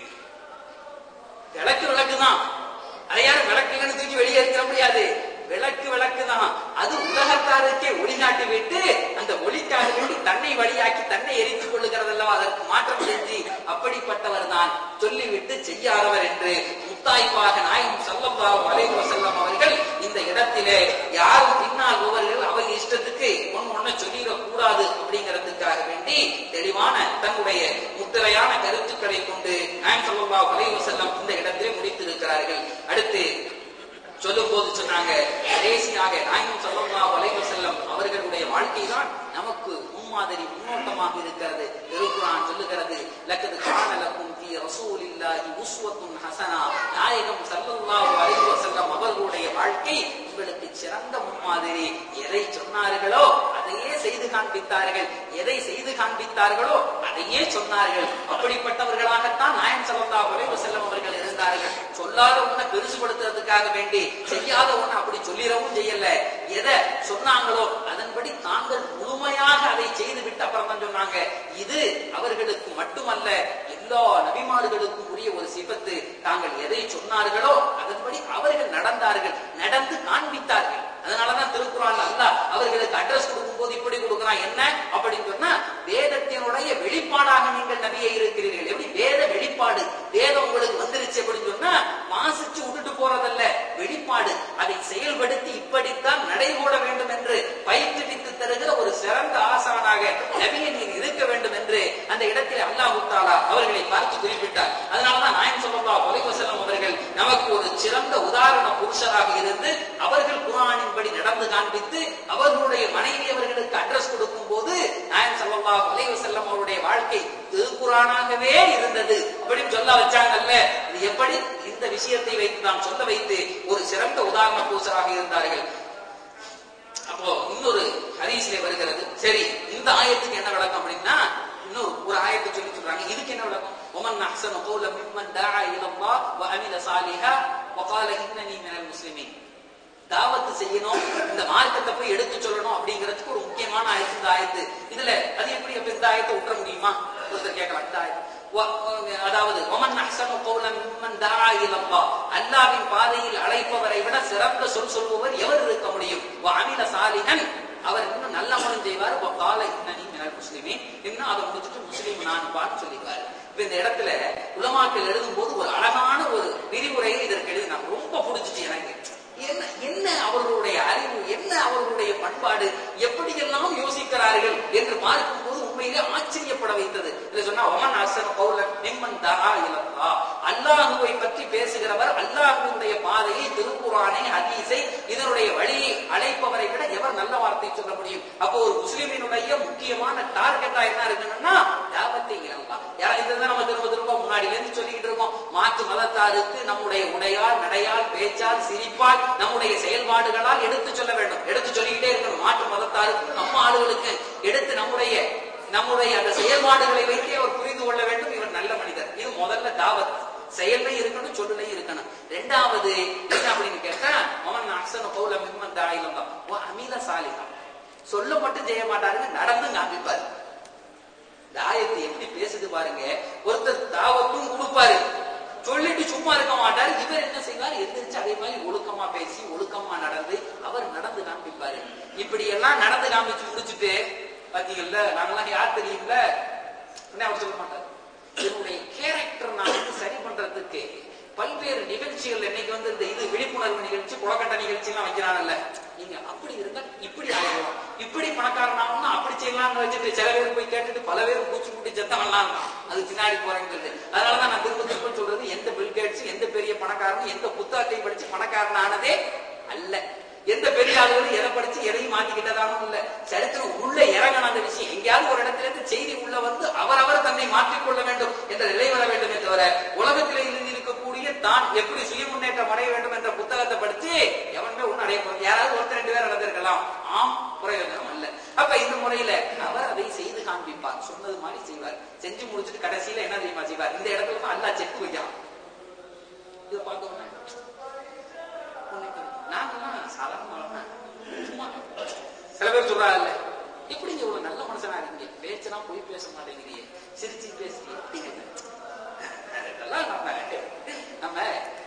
A: விளக்கு விளக்கு தான் அதை யாரும் விளக்கு இல்லைன்னு தூக்கி வெளியே எடுத்துட முடியாது விளக்கு விளக்கு தான் அது உலகத்தாருக்கே ஒளி காட்டி விட்டு அந்த ஒளிக்காக வேண்டி தன்னை வழியாக்கி தன்னை எரித்துக் கொள்ளுகிறதல்லவா அதற்கு மாற்றம் செஞ்சு அப்படிப்பட்டவர் தான் சொல்லிவிட்டு செய்யாதவர் என்று முத்தாய்ப்பாக நாயகம் சல்லல்லாஹு அலைஹி வஸல்லம் அவர்கள் இந்த இடத்திலே யாரும் பின்னால் போவர்கள் அவர் இஷ்டத்துக்கு ஒன்னு ஒண்ணு சொல்லிடக் கூடாது அப்படிங்கிறதுக்காக வேண்டி தெளிவான தன்னுடைய முத்திரையான கருத்துக்களை கொண்டு நாயகம் சல்லல்லாஹு அலைஹி வஸல்லம் இந்த இடத்திலே முடித்திருக்கிறார்கள் அடுத்து சொல்லும் போது சொன்னாங்க கடைசியாக நாயகம் ஸல்லல்லாஹு அலைஹி வஸல்லம் அவர்களுடைய வாழ்க்கை தான் நமக்கு முன்மாதிரி முன்னோட்டமாக இருக்கிறது திருக்குர்ஆன் சொல்லுகிறது லக்கது கான லக்கும் ஃபீ ரசூலில்லாஹி உஸ்வத்துன் ஹஸனா நாயகம் ஸல்லல்லாஹு அலைஹி வஸல்லம் அவர்களுடைய வாழ்க்கை உங்களுக்கு சிறந்த முன்மாதிரி எதை சொன்னார்களோ அதையே செய்து காண்பித்தார்கள் எதை செய்து காண்பித்தார்களோ அதையே சொன்னார்கள் அப்படிப்பட்டவர்களாகத்தான் நாயகம் ஸல்லல்லாஹு அலைஹி வஸல்லம் அவர்கள் இருந்தார்கள் சொல்லாத ஒண்ணை பெருசுபடுத்துறதுக்காக வேண்டி செய்யாத ஒண்ணை அப்படி சொல்லிடவும் செய்யல எதை சொன்னாங்களோ அதன்படி தாங்கள் முழுமையாக அதை செய்து விட்டு அப்புறம் தான் சொன்னாங்க இது அவர்களுக்கு மட்டுமல்ல எல்லா நபிமார்களுக்கும் உரிய ஒரு சிபத்து தாங்கள் எதை சொன்னார்களோ அதன்படி அவர்கள் நடந்தார்கள் நடந்து காண்பித்தார்கள் அதனாலதான் திருக்குறான் அல்லாஹ் அவர்களுக்கு அட்ரஸ் கொடுக்கும் போது இப்படி கொடுக்குறான் என்ன அப்படின்னு சொன்னா வேதத்தினுடைய வெளிப்பாடாக நீங்கள் நபியை இருக்கிறீர்கள் எப்படி வேத வெளிப்பாடு வேதம் உங்களுக்கு வந்துருச்சு அப்படின்னு சொன்னா வாசிச்சு விட்டுட்டு போறதல்ல வெளிப்பாடு அதை செயல்படுத்தி இப்படித்தான் நடைபோட வேண்டும் என்று பயிற்றுவித்து தருகிற ஒரு சிறந்த ஆசானாக நபியை நீர் இருக்க வேண்டும் என்று அந்த இடத்தில் அல்லாஹ் தாலா அவர்களை பார்த்து குறிப்பிட்டார் அதனாலதான் நாயம் சொல்லா செல்லம் அவர்கள் நமக்கு ஒரு சிறந்த உதாரண புருஷராக இருந்து அவர்கள் குரானின்படி நடந்து காண்பித்து அவர்களுடைய மனைவி அவர்களுக்கு அட்ரஸ் கொடுக்கும் போது நாயம் சல்லா செல்லம் அவருடைய வாழ்க்கை திருக்குறானாகவே இருந்தது அப்படின்னு சொல்ல வச்சாங்கல்ல இது எப்படி இந்த விஷயத்தை வைத்து நாம் சொல்ல வைத்து ஒரு சிறந்த உதாரண பூசராக இருந்தார்கள் அப்போ இன்னொரு ஹதீஸ்ல வருகிறது சரி இந்த ஆயத்துக்கு என்ன விளக்கம் அப்படின்னா இன்னொரு ஒரு ஆயத்தை சொல்லி சொல்றாங்க இதுக்கு என்ன விளக்கம் ومن احسن قولا ممن دعا الى الله وعمل صالحا وقال انني من المسلمين தாவத்து செய்யணும் இந்த மார்க்கத்தை போய் எடுத்து சொல்லணும் அப்படிங்கிறதுக்கு ஒரு முக்கியமான ஆயத்து இந்த ஆயத்து இதுல அது எப்படி அப்ப இந்த ஆயத்தை விட்டுற முடியுமா ஒருத்தர் கேட்கலாம் இந்த ஆயத்து வ- அதாவது ஒமன் அஹ்சனு கௌலன் மிம்மன் தஆ இலல்லாஹ் அல்லாஹ்வின் பாதையில் அழைப்பவரை விட சிறந்த சொல் சொல்பவர் எவர் இருக்க முடியும் வ அமில சாலிஹன் அவர் இன்னும் நல்ல அமலும் செய்வார் வ கால இன்னனி மினல் முஸ்லிமீன் இன்னும் அதை முடிச்சுட்டு முஸ்லீம் நான் பான்னு சொல்லிடுவார் இப்ப இந்த இடத்துல உலமாக்கள் எழுதும்போது ஒரு அழகான ஒரு விரிவுரையை இதற்கு எழுதினாங்க ரொம்ப பிடிச்சிச்சு எனக்கு என்ன என்ன அவர்களுடைய அறிவு என்ன அவர்களுடைய பண்பாடு எப்படியெல்லாம் யோசிக்கிறார்கள் என்று பார்க்கும்போது உண்மையிலே ஆச்சரியப்பட வைத்தது இதுல சொன்னா ஒமன் அசன கௌலன் நிம்மன் தகா இலக்கா அல்லாஹுவை பற்றி பேசுகிறவர் அல்லாஹுடைய பாதையை திருக்குறானை ஹதீஸை இதனுடைய வழியை அழைப்பவரை விட எவர் நல்ல வார்த்தை சொல்ல முடியும் அப்போ ஒரு முஸ்லிமினுடைய முக்கியமான டார்கெட்டா என்ன இருக்கணும்னா தாவத்தை இலங்கா யாரா இதுதான் நம்ம திரும்ப திரும்ப முன்னாடில இருந்து சொல்லிக்கிட்டு இருக்கோம் மாற்று மதத்தாருக்கு நம்முடைய உடையால் நடையால் பேச்சால் சிரிப்பால் நம்முடைய செயல்பாடுகளால் எடுத்து சொல்ல வேண்டும் எடுத்து சொல்லிக்கிட்டே இருக்கணும் மாற்று மதத்தாருக்கு நம்ம ஆளுகளுக்கு எடுத்து நம்முடைய நம்முடைய அந்த செயல்பாடுகளை வைத்தே அவர் புரிந்து கொள்ள வேண்டும் இவர் நல்ல மனிதர் இது முதல்ல தாவத் செயல்லையும் இருக்கணும் சொல்லுலையும் இருக்கணும் ரெண்டாவது என்ன அப்படின்னு கேட்டா அவன் அக்சன பௌல மிம்மன் தாயிலம் தான் அமீல சாலிகா சொல்ல மட்டும் செய்ய மாட்டாருங்க நடந்து காமிப்பாரு இந்த ஆயத்து எப்படி பேசுது பாருங்க ஒருத்தர் தாவத்தும் கொடுப்பாரு சொல்லிட்டு சும்மா இருக்க மாட்டாரு இவர் என்ன செய்வார் எந்திரிச்சு அதே மாதிரி ஒழுக்கமா பேசி ஒழுக்கமா நடந்து அவர் நடந்து காமிப்பாரு இப்படி எல்லாம் நடந்து காமிச்சு முடிச்சுட்டு பாத்தீங்கல்ல நாங்கெல்லாம் யார் தெரியும்ல என்ன அவர் சொல்ல மாட்டார் என்னுடைய கேரக்டர் நான் வந்து சரி பண்றதுக்கு பல்வேறு நிகழ்ச்சிகள் இன்னைக்கு வந்து இந்த இது விழிப்புணர்வு நிகழ்ச்சி குளக்கட்ட நிகழ்ச்சி எல்லாம் வைக்கிறாங்கல்ல நீங்க அப்படி இருந்தா இப்படி ஆயிடும் இப்படி பணக்காரனாகணும்னா அப்படி செய்யலாம்னு வச்சுட்டு சில பேர் போய் கேட்டுட்டு பல பேர் பூச்சி கூட்டி செத்தவன்லாம் இருக்கான். அது பின்னாடி போறேன்னு சொல்லி அதனாலதான் நான் திரும்ப திரும்ப சொல்றது எந்த பில்கேட்ஸ் எந்த பெரிய பணக்காரனும் எந்த புத்தகத்தை படிச்சு பணக்காரன் ஆனதே அல்ல எந்த பெரிய ஆளுகளும் எதை படிச்சு எதையும் மாத்திக்கிட்டதானும் இல்ல சரித்திரம் உள்ள இறங்கணும் அந்த விஷயம் எங்கேயாவது ஒரு இடத்துல இருந்து செய்தி உள்ள வந்து அவரவர் தன்னை மாற்றிக்கொள்ள வேண்டும் என்ற நிலை வர வேண்டுமே தவிர உலகத்திலே இருந்து இருக்கக்கூடிய தான் எப்படி சுய முன்னேற்றம் அடைய வேண்டும் என்ற புத்தகத்தை படிச்சு எவனுமே ஒண்ணு அடைய போறது யாராவது ஒருத்தர் ரெண்டு பேர் நடந்திருக்கலாம் ஆம் பிரயோஜனம் அல்ல அப்ப இந்த முறையில அவர் அதை செய்து காண்பிப்பார் சொன்னது மாதிரி செய்வார் செஞ்சு முடிச்சுட்டு கடைசியில என்ன தெரியுமா செய்வார் இந்த இடத்துல தான் அல்லா செக் வைக்கலாம் இதை பார்க்க உடனே நாங்கெல்லாம் சாதாரண சும்மா சில பேர் சொல்றாங்கல்ல எப்படிங்க இவ்வளவு நல்ல மனுஷனா இருக்கீங்க பேச்செல்லாம் போய் பேச மாட்டேங்கிறீங்க சிரிச்சு பேசுறீங்க அப்படிங்க இதெல்லாம் நம்ம நம்ம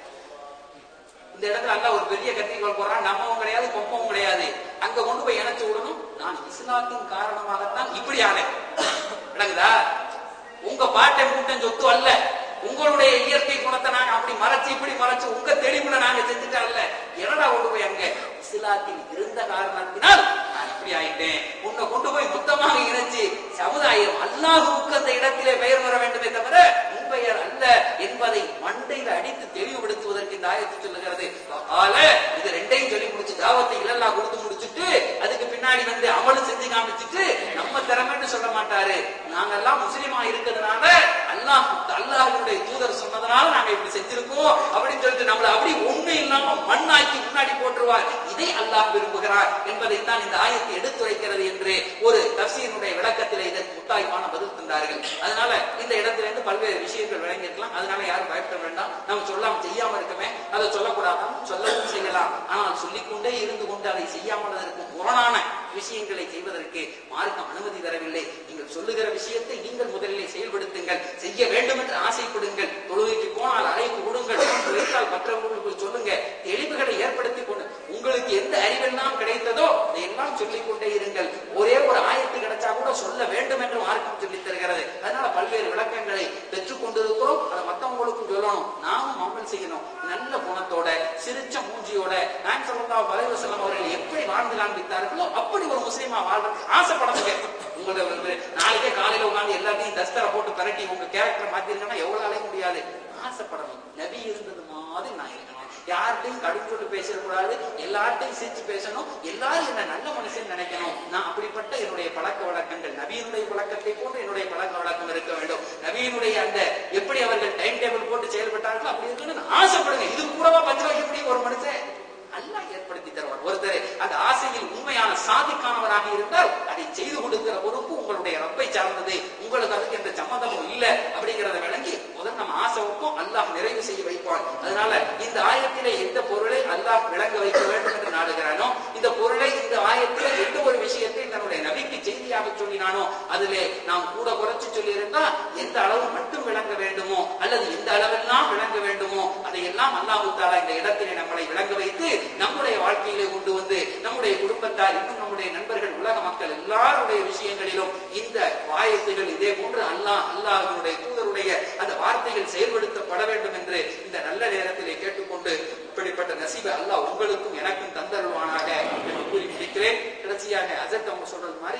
A: இந்த இடத்துல அல்ல ஒரு பெரிய கத்திரிக்கோள் போடுறான் நம்மவும் கிடையாது கொம்பவும் கிடையாது அங்க கொண்டு போய் இணைச்சு விடணும் நான் இஸ்லாத்தின் காரணமாகத்தான் இப்படி ஆனேன் விளங்குதா உங்க பாட்டை மூட்டம் சொத்து அல்ல உங்களுடைய இயற்கை குணத்தை நாங்க அப்படி மறைச்சு இப்படி மறைச்சு உங்க தெளிவுல நாங்க செஞ்சுட்டா அல்ல என்னடா கொண்டு போய் அங்க இஸ்லாத்தில் இருந்த காரணத்தினால் நான் இப்படி ஆயிட்டேன் உன்னை கொண்டு போய் மொத்தமாக இணைச்சு சமுதாயம் அல்லாஹுவுக்கு அந்த இடத்திலே பெயர் வர வேண்டுமே தவிர உன் பெயர் அல்ல என்பதை மண்டையில அடித்து தெளிவுபடுத்துவதற்கு இந்த ஆயத்து சொல்லுகிறது ஆல இது ரெண்டையும் சொல்லி முடிச்சு தாவத்தை இல்லல்லா கொடுத்து முடிச்சுட்டு அதுக்கு பின்னாடி வந்து அமலும் செஞ்சு காமிச்சிட்டு நம்ம திறமைன்னு சொல்ல மாட்டாரு நாங்கெல்லாம் முஸ்லீமா இருக்கிறதுனால அல்லாஹ் அல்லாஹ்வுடைய தூதர் சொன்னதுனால நாங்க இப்படி செஞ்சிருக்கோம் அப்படின்னு சொல்லிட்டு நம்மள அப்படி ஒண்ணு இல்லாம மண்ணாக்கி முன்னாடி போட்டுருவார் இதை அல்லாஹ் விரும்புகிறார் என்பதைத்தான் இந்த ஆயத்தை எடுத்துரைக்கிறது என்று ஒரு தப்சீனுடைய விளக்கத்தில் இதற்கு முத்தாய்மான பதில் தந்தார்கள் அதனால இந்த இடத்துல இருந்து பல்வேறு விஷயங்கள் விளங்கியிருக்கலாம் அதனால யாரும் பயப்பட வேண்டாம் நம்ம சொல்லாம செய்யாம இருக்கமே அதை சொல்லக்கூடாதான் சொல்லவும் செய்யலாம் ஆனால் சொல்லிக்கொண்டே இருந்து கொண்டு அதை செய்யாமல் இருக்கும் முரணான விஷயங்களை செய்வதற்கு மார்க்கம் அனுமதி தரவில்லை நீங்கள் சொல்லுகிற விஷயத்தை நீங்கள் முதலிலே செயல்படுத்துங்கள் செய்ய வேண்டும் என்று ஆசைப்படுங்கள் தொழுகைக்கு போனால் அழைப்பு கொடுங்கள் வைத்தால் மற்றவர்களுக்கு சொல்லுங்க தெளிவுகளை ஏற்படுத்தி கொண்டு உங்களுக்கு எந்த அறிவெல்லாம் கிடைத்ததோ அதையெல்லாம் சொல்லிக் கொண்டே இருங்கள் ஒரே ஒரு ஆயத்து கிடைச்சா கூட சொல்ல வேண்டும் என்று மார்க்கம் சொல்லித் தருகிறது அதனால பல்வேறு விளக்கங்களை பெற்றுக் கொண்டிருக்கிறோம் அதை மத்தவங்களுக்கும் சொல்லணும் நாமும் அமல் செய்யணும் நல்ல குணத்தோட சிரிச்ச மூஞ்சியோட நான் சொல்லா வலைவசலம் அவர்கள் எப்படி வாழ்ந்து காண்பித்தார்களோ அப்படி ஒரு முஸ்லீமா வாழ்றதுக்கு ஆசைப்படணுங்க உங்களோட வந்து நாளைக்கே காலையில உட்கார்ந்து எல்லாத்தையும் தஸ்தரை போட்டு பரட்டி உங்க கேரக்டர் மாத்திருங்கன்னா எவ்வளவு அலைய முடியாது ஆசைப்படணும் நபி இருந்தது மாதிரி நான் இருக்கணும் யார்கிட்டையும் கடும் சொல்லி பேசக்கூடாது எல்லார்ட்டையும் சிரிச்சு பேசணும் எல்லாரும் என்ன நல்ல மனுஷன் நினைக்கணும் நான் அப்படிப்பட்ட என்னுடைய பழக்க வழக்கங்கள் நபியினுடைய பழக்கத்தை போன்று என்னுடைய பழக்க வழக்கம் இருக்க வேண்டும் நபியினுடைய அந்த எப்படி அவர்கள் டைம் டேபிள் போட்டு செயல்பட்டார்களோ அப்படி இருக்கணும்னு ஆசைப்படுங்க இது கூடவா பஞ்ச வைக்க முடியும் ஒரு மனுஷன் அல்லாஹ் ஏற்படுத்தி தருவார் ஒருத்தர் அந்த ஆசையில் உண்மையான சாதிக்கானவராக இருந்தால் அதை செய்து கொடுக்கிற பொறுப்பு உங்களுடைய ரப்பை சார்ந்தது உங்களுக்கு அதுக்கு எந்த சம்மந்தமும் இல்ல அப்படிங்கறத விளங்கி முதல் நம்ம ஆசை வைப்போம் அல்லாஹ் நிறைவு செய்ய வைப்பான் அதனால இந்த ஆயத்திலே எந்த பொருளை அல்லாஹ் விளங்க வைக்க வேண்டும் என்று நாடுகிறானோ இந்த பொருளை இந்த ஆயத்திலே எந்த ஒரு விஷயத்தை தன்னுடைய நபிக்கு செய்தியாக சொல்லினானோ அதிலே நாம் கூட குறைச்சு சொல்லி இருந்தா எந்த அளவு மட்டும் விளங்க வேண்டுமோ அல்லது எந்த அளவெல்லாம் விளங்க வேண்டுமோ அதையெல்லாம் அல்லாஹு தாலா இந்த இடத்திலே நம்மளை விளங்க வைத்து நம்முடைய வாழ்க்கையிலே கொண்டு வந்து நம்முடைய குடும்பத்தார் இன்னும் நம்முடைய நண்பர்கள் உலக மக்கள் எல்லாருடைய விஷயங்களிலும் இந்த வாயத்துகள் இதே போன்று அல்லாஹ் அல்லாஹனுடைய தூதருடைய அந்த வார்த்தைகள் செயல்படுத்தப்பட வேண்டும் என்று இந்த நல்ல நேரத்திலே கேட்டுக்கொண்டு இப்படிப்பட்ட நசீபை அல்லாஹ் உங்களுக்கும் எனக்கும் தந்தருவானாக என்று கூறி முடிக்கிறேன் கடைசியாக அசத் அவங்க சொல்றது மாதிரி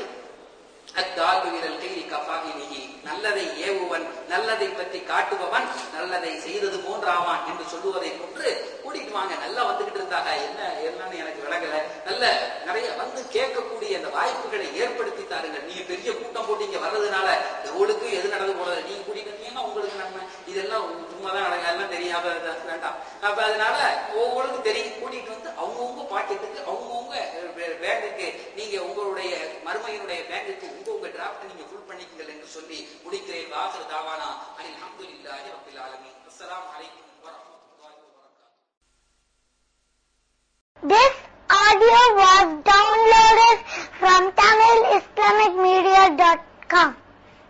A: அத்தாகு வீரல் கைரி கஃபாகினிஹி நல்லதை ஏவுவன் நல்லதை பற்றி காட்டுபவன் நல்லதை செய்தது போன்றாவான் என்று சொல்லுவதை போன்று கூட்டிட்டு வாங்க நல்லா வந்துகிட்டு இருந்தாங்க என்ன என்னன்னு எனக்கு விளங்கல நல்ல நிறைய வந்து கேட்கக்கூடிய அந்த வாய்ப்புகளை ஏற்படுத்தி தாருங்கள் நீங்க பெரிய கூட்டம் போட்டு இங்க வர்றதுனால எவ்வளவுக்கு எது நடந்து போறது நீங்க கூட்டிட்டு வந்தீங்கன்னா உங்களுக்கு நம்ம இதெல்லாம் சும்மா தான் நடக்க எல்லாம் தெரியாம வேண்டாம் அப்ப அதனால ஒவ்வொரு சொல்லி முடிக்கிறேன் வாசல் தாவானா அனில் அல்ஹம்துலில்லாஹி ரப்பில் ஆலமீன் அஸ்ஸலாமு அலைக்கும் வரஹ்மத்துல்லாஹி வபரகாத்துஹு
B: This audio was downloaded from TamilIslamicMedia.com.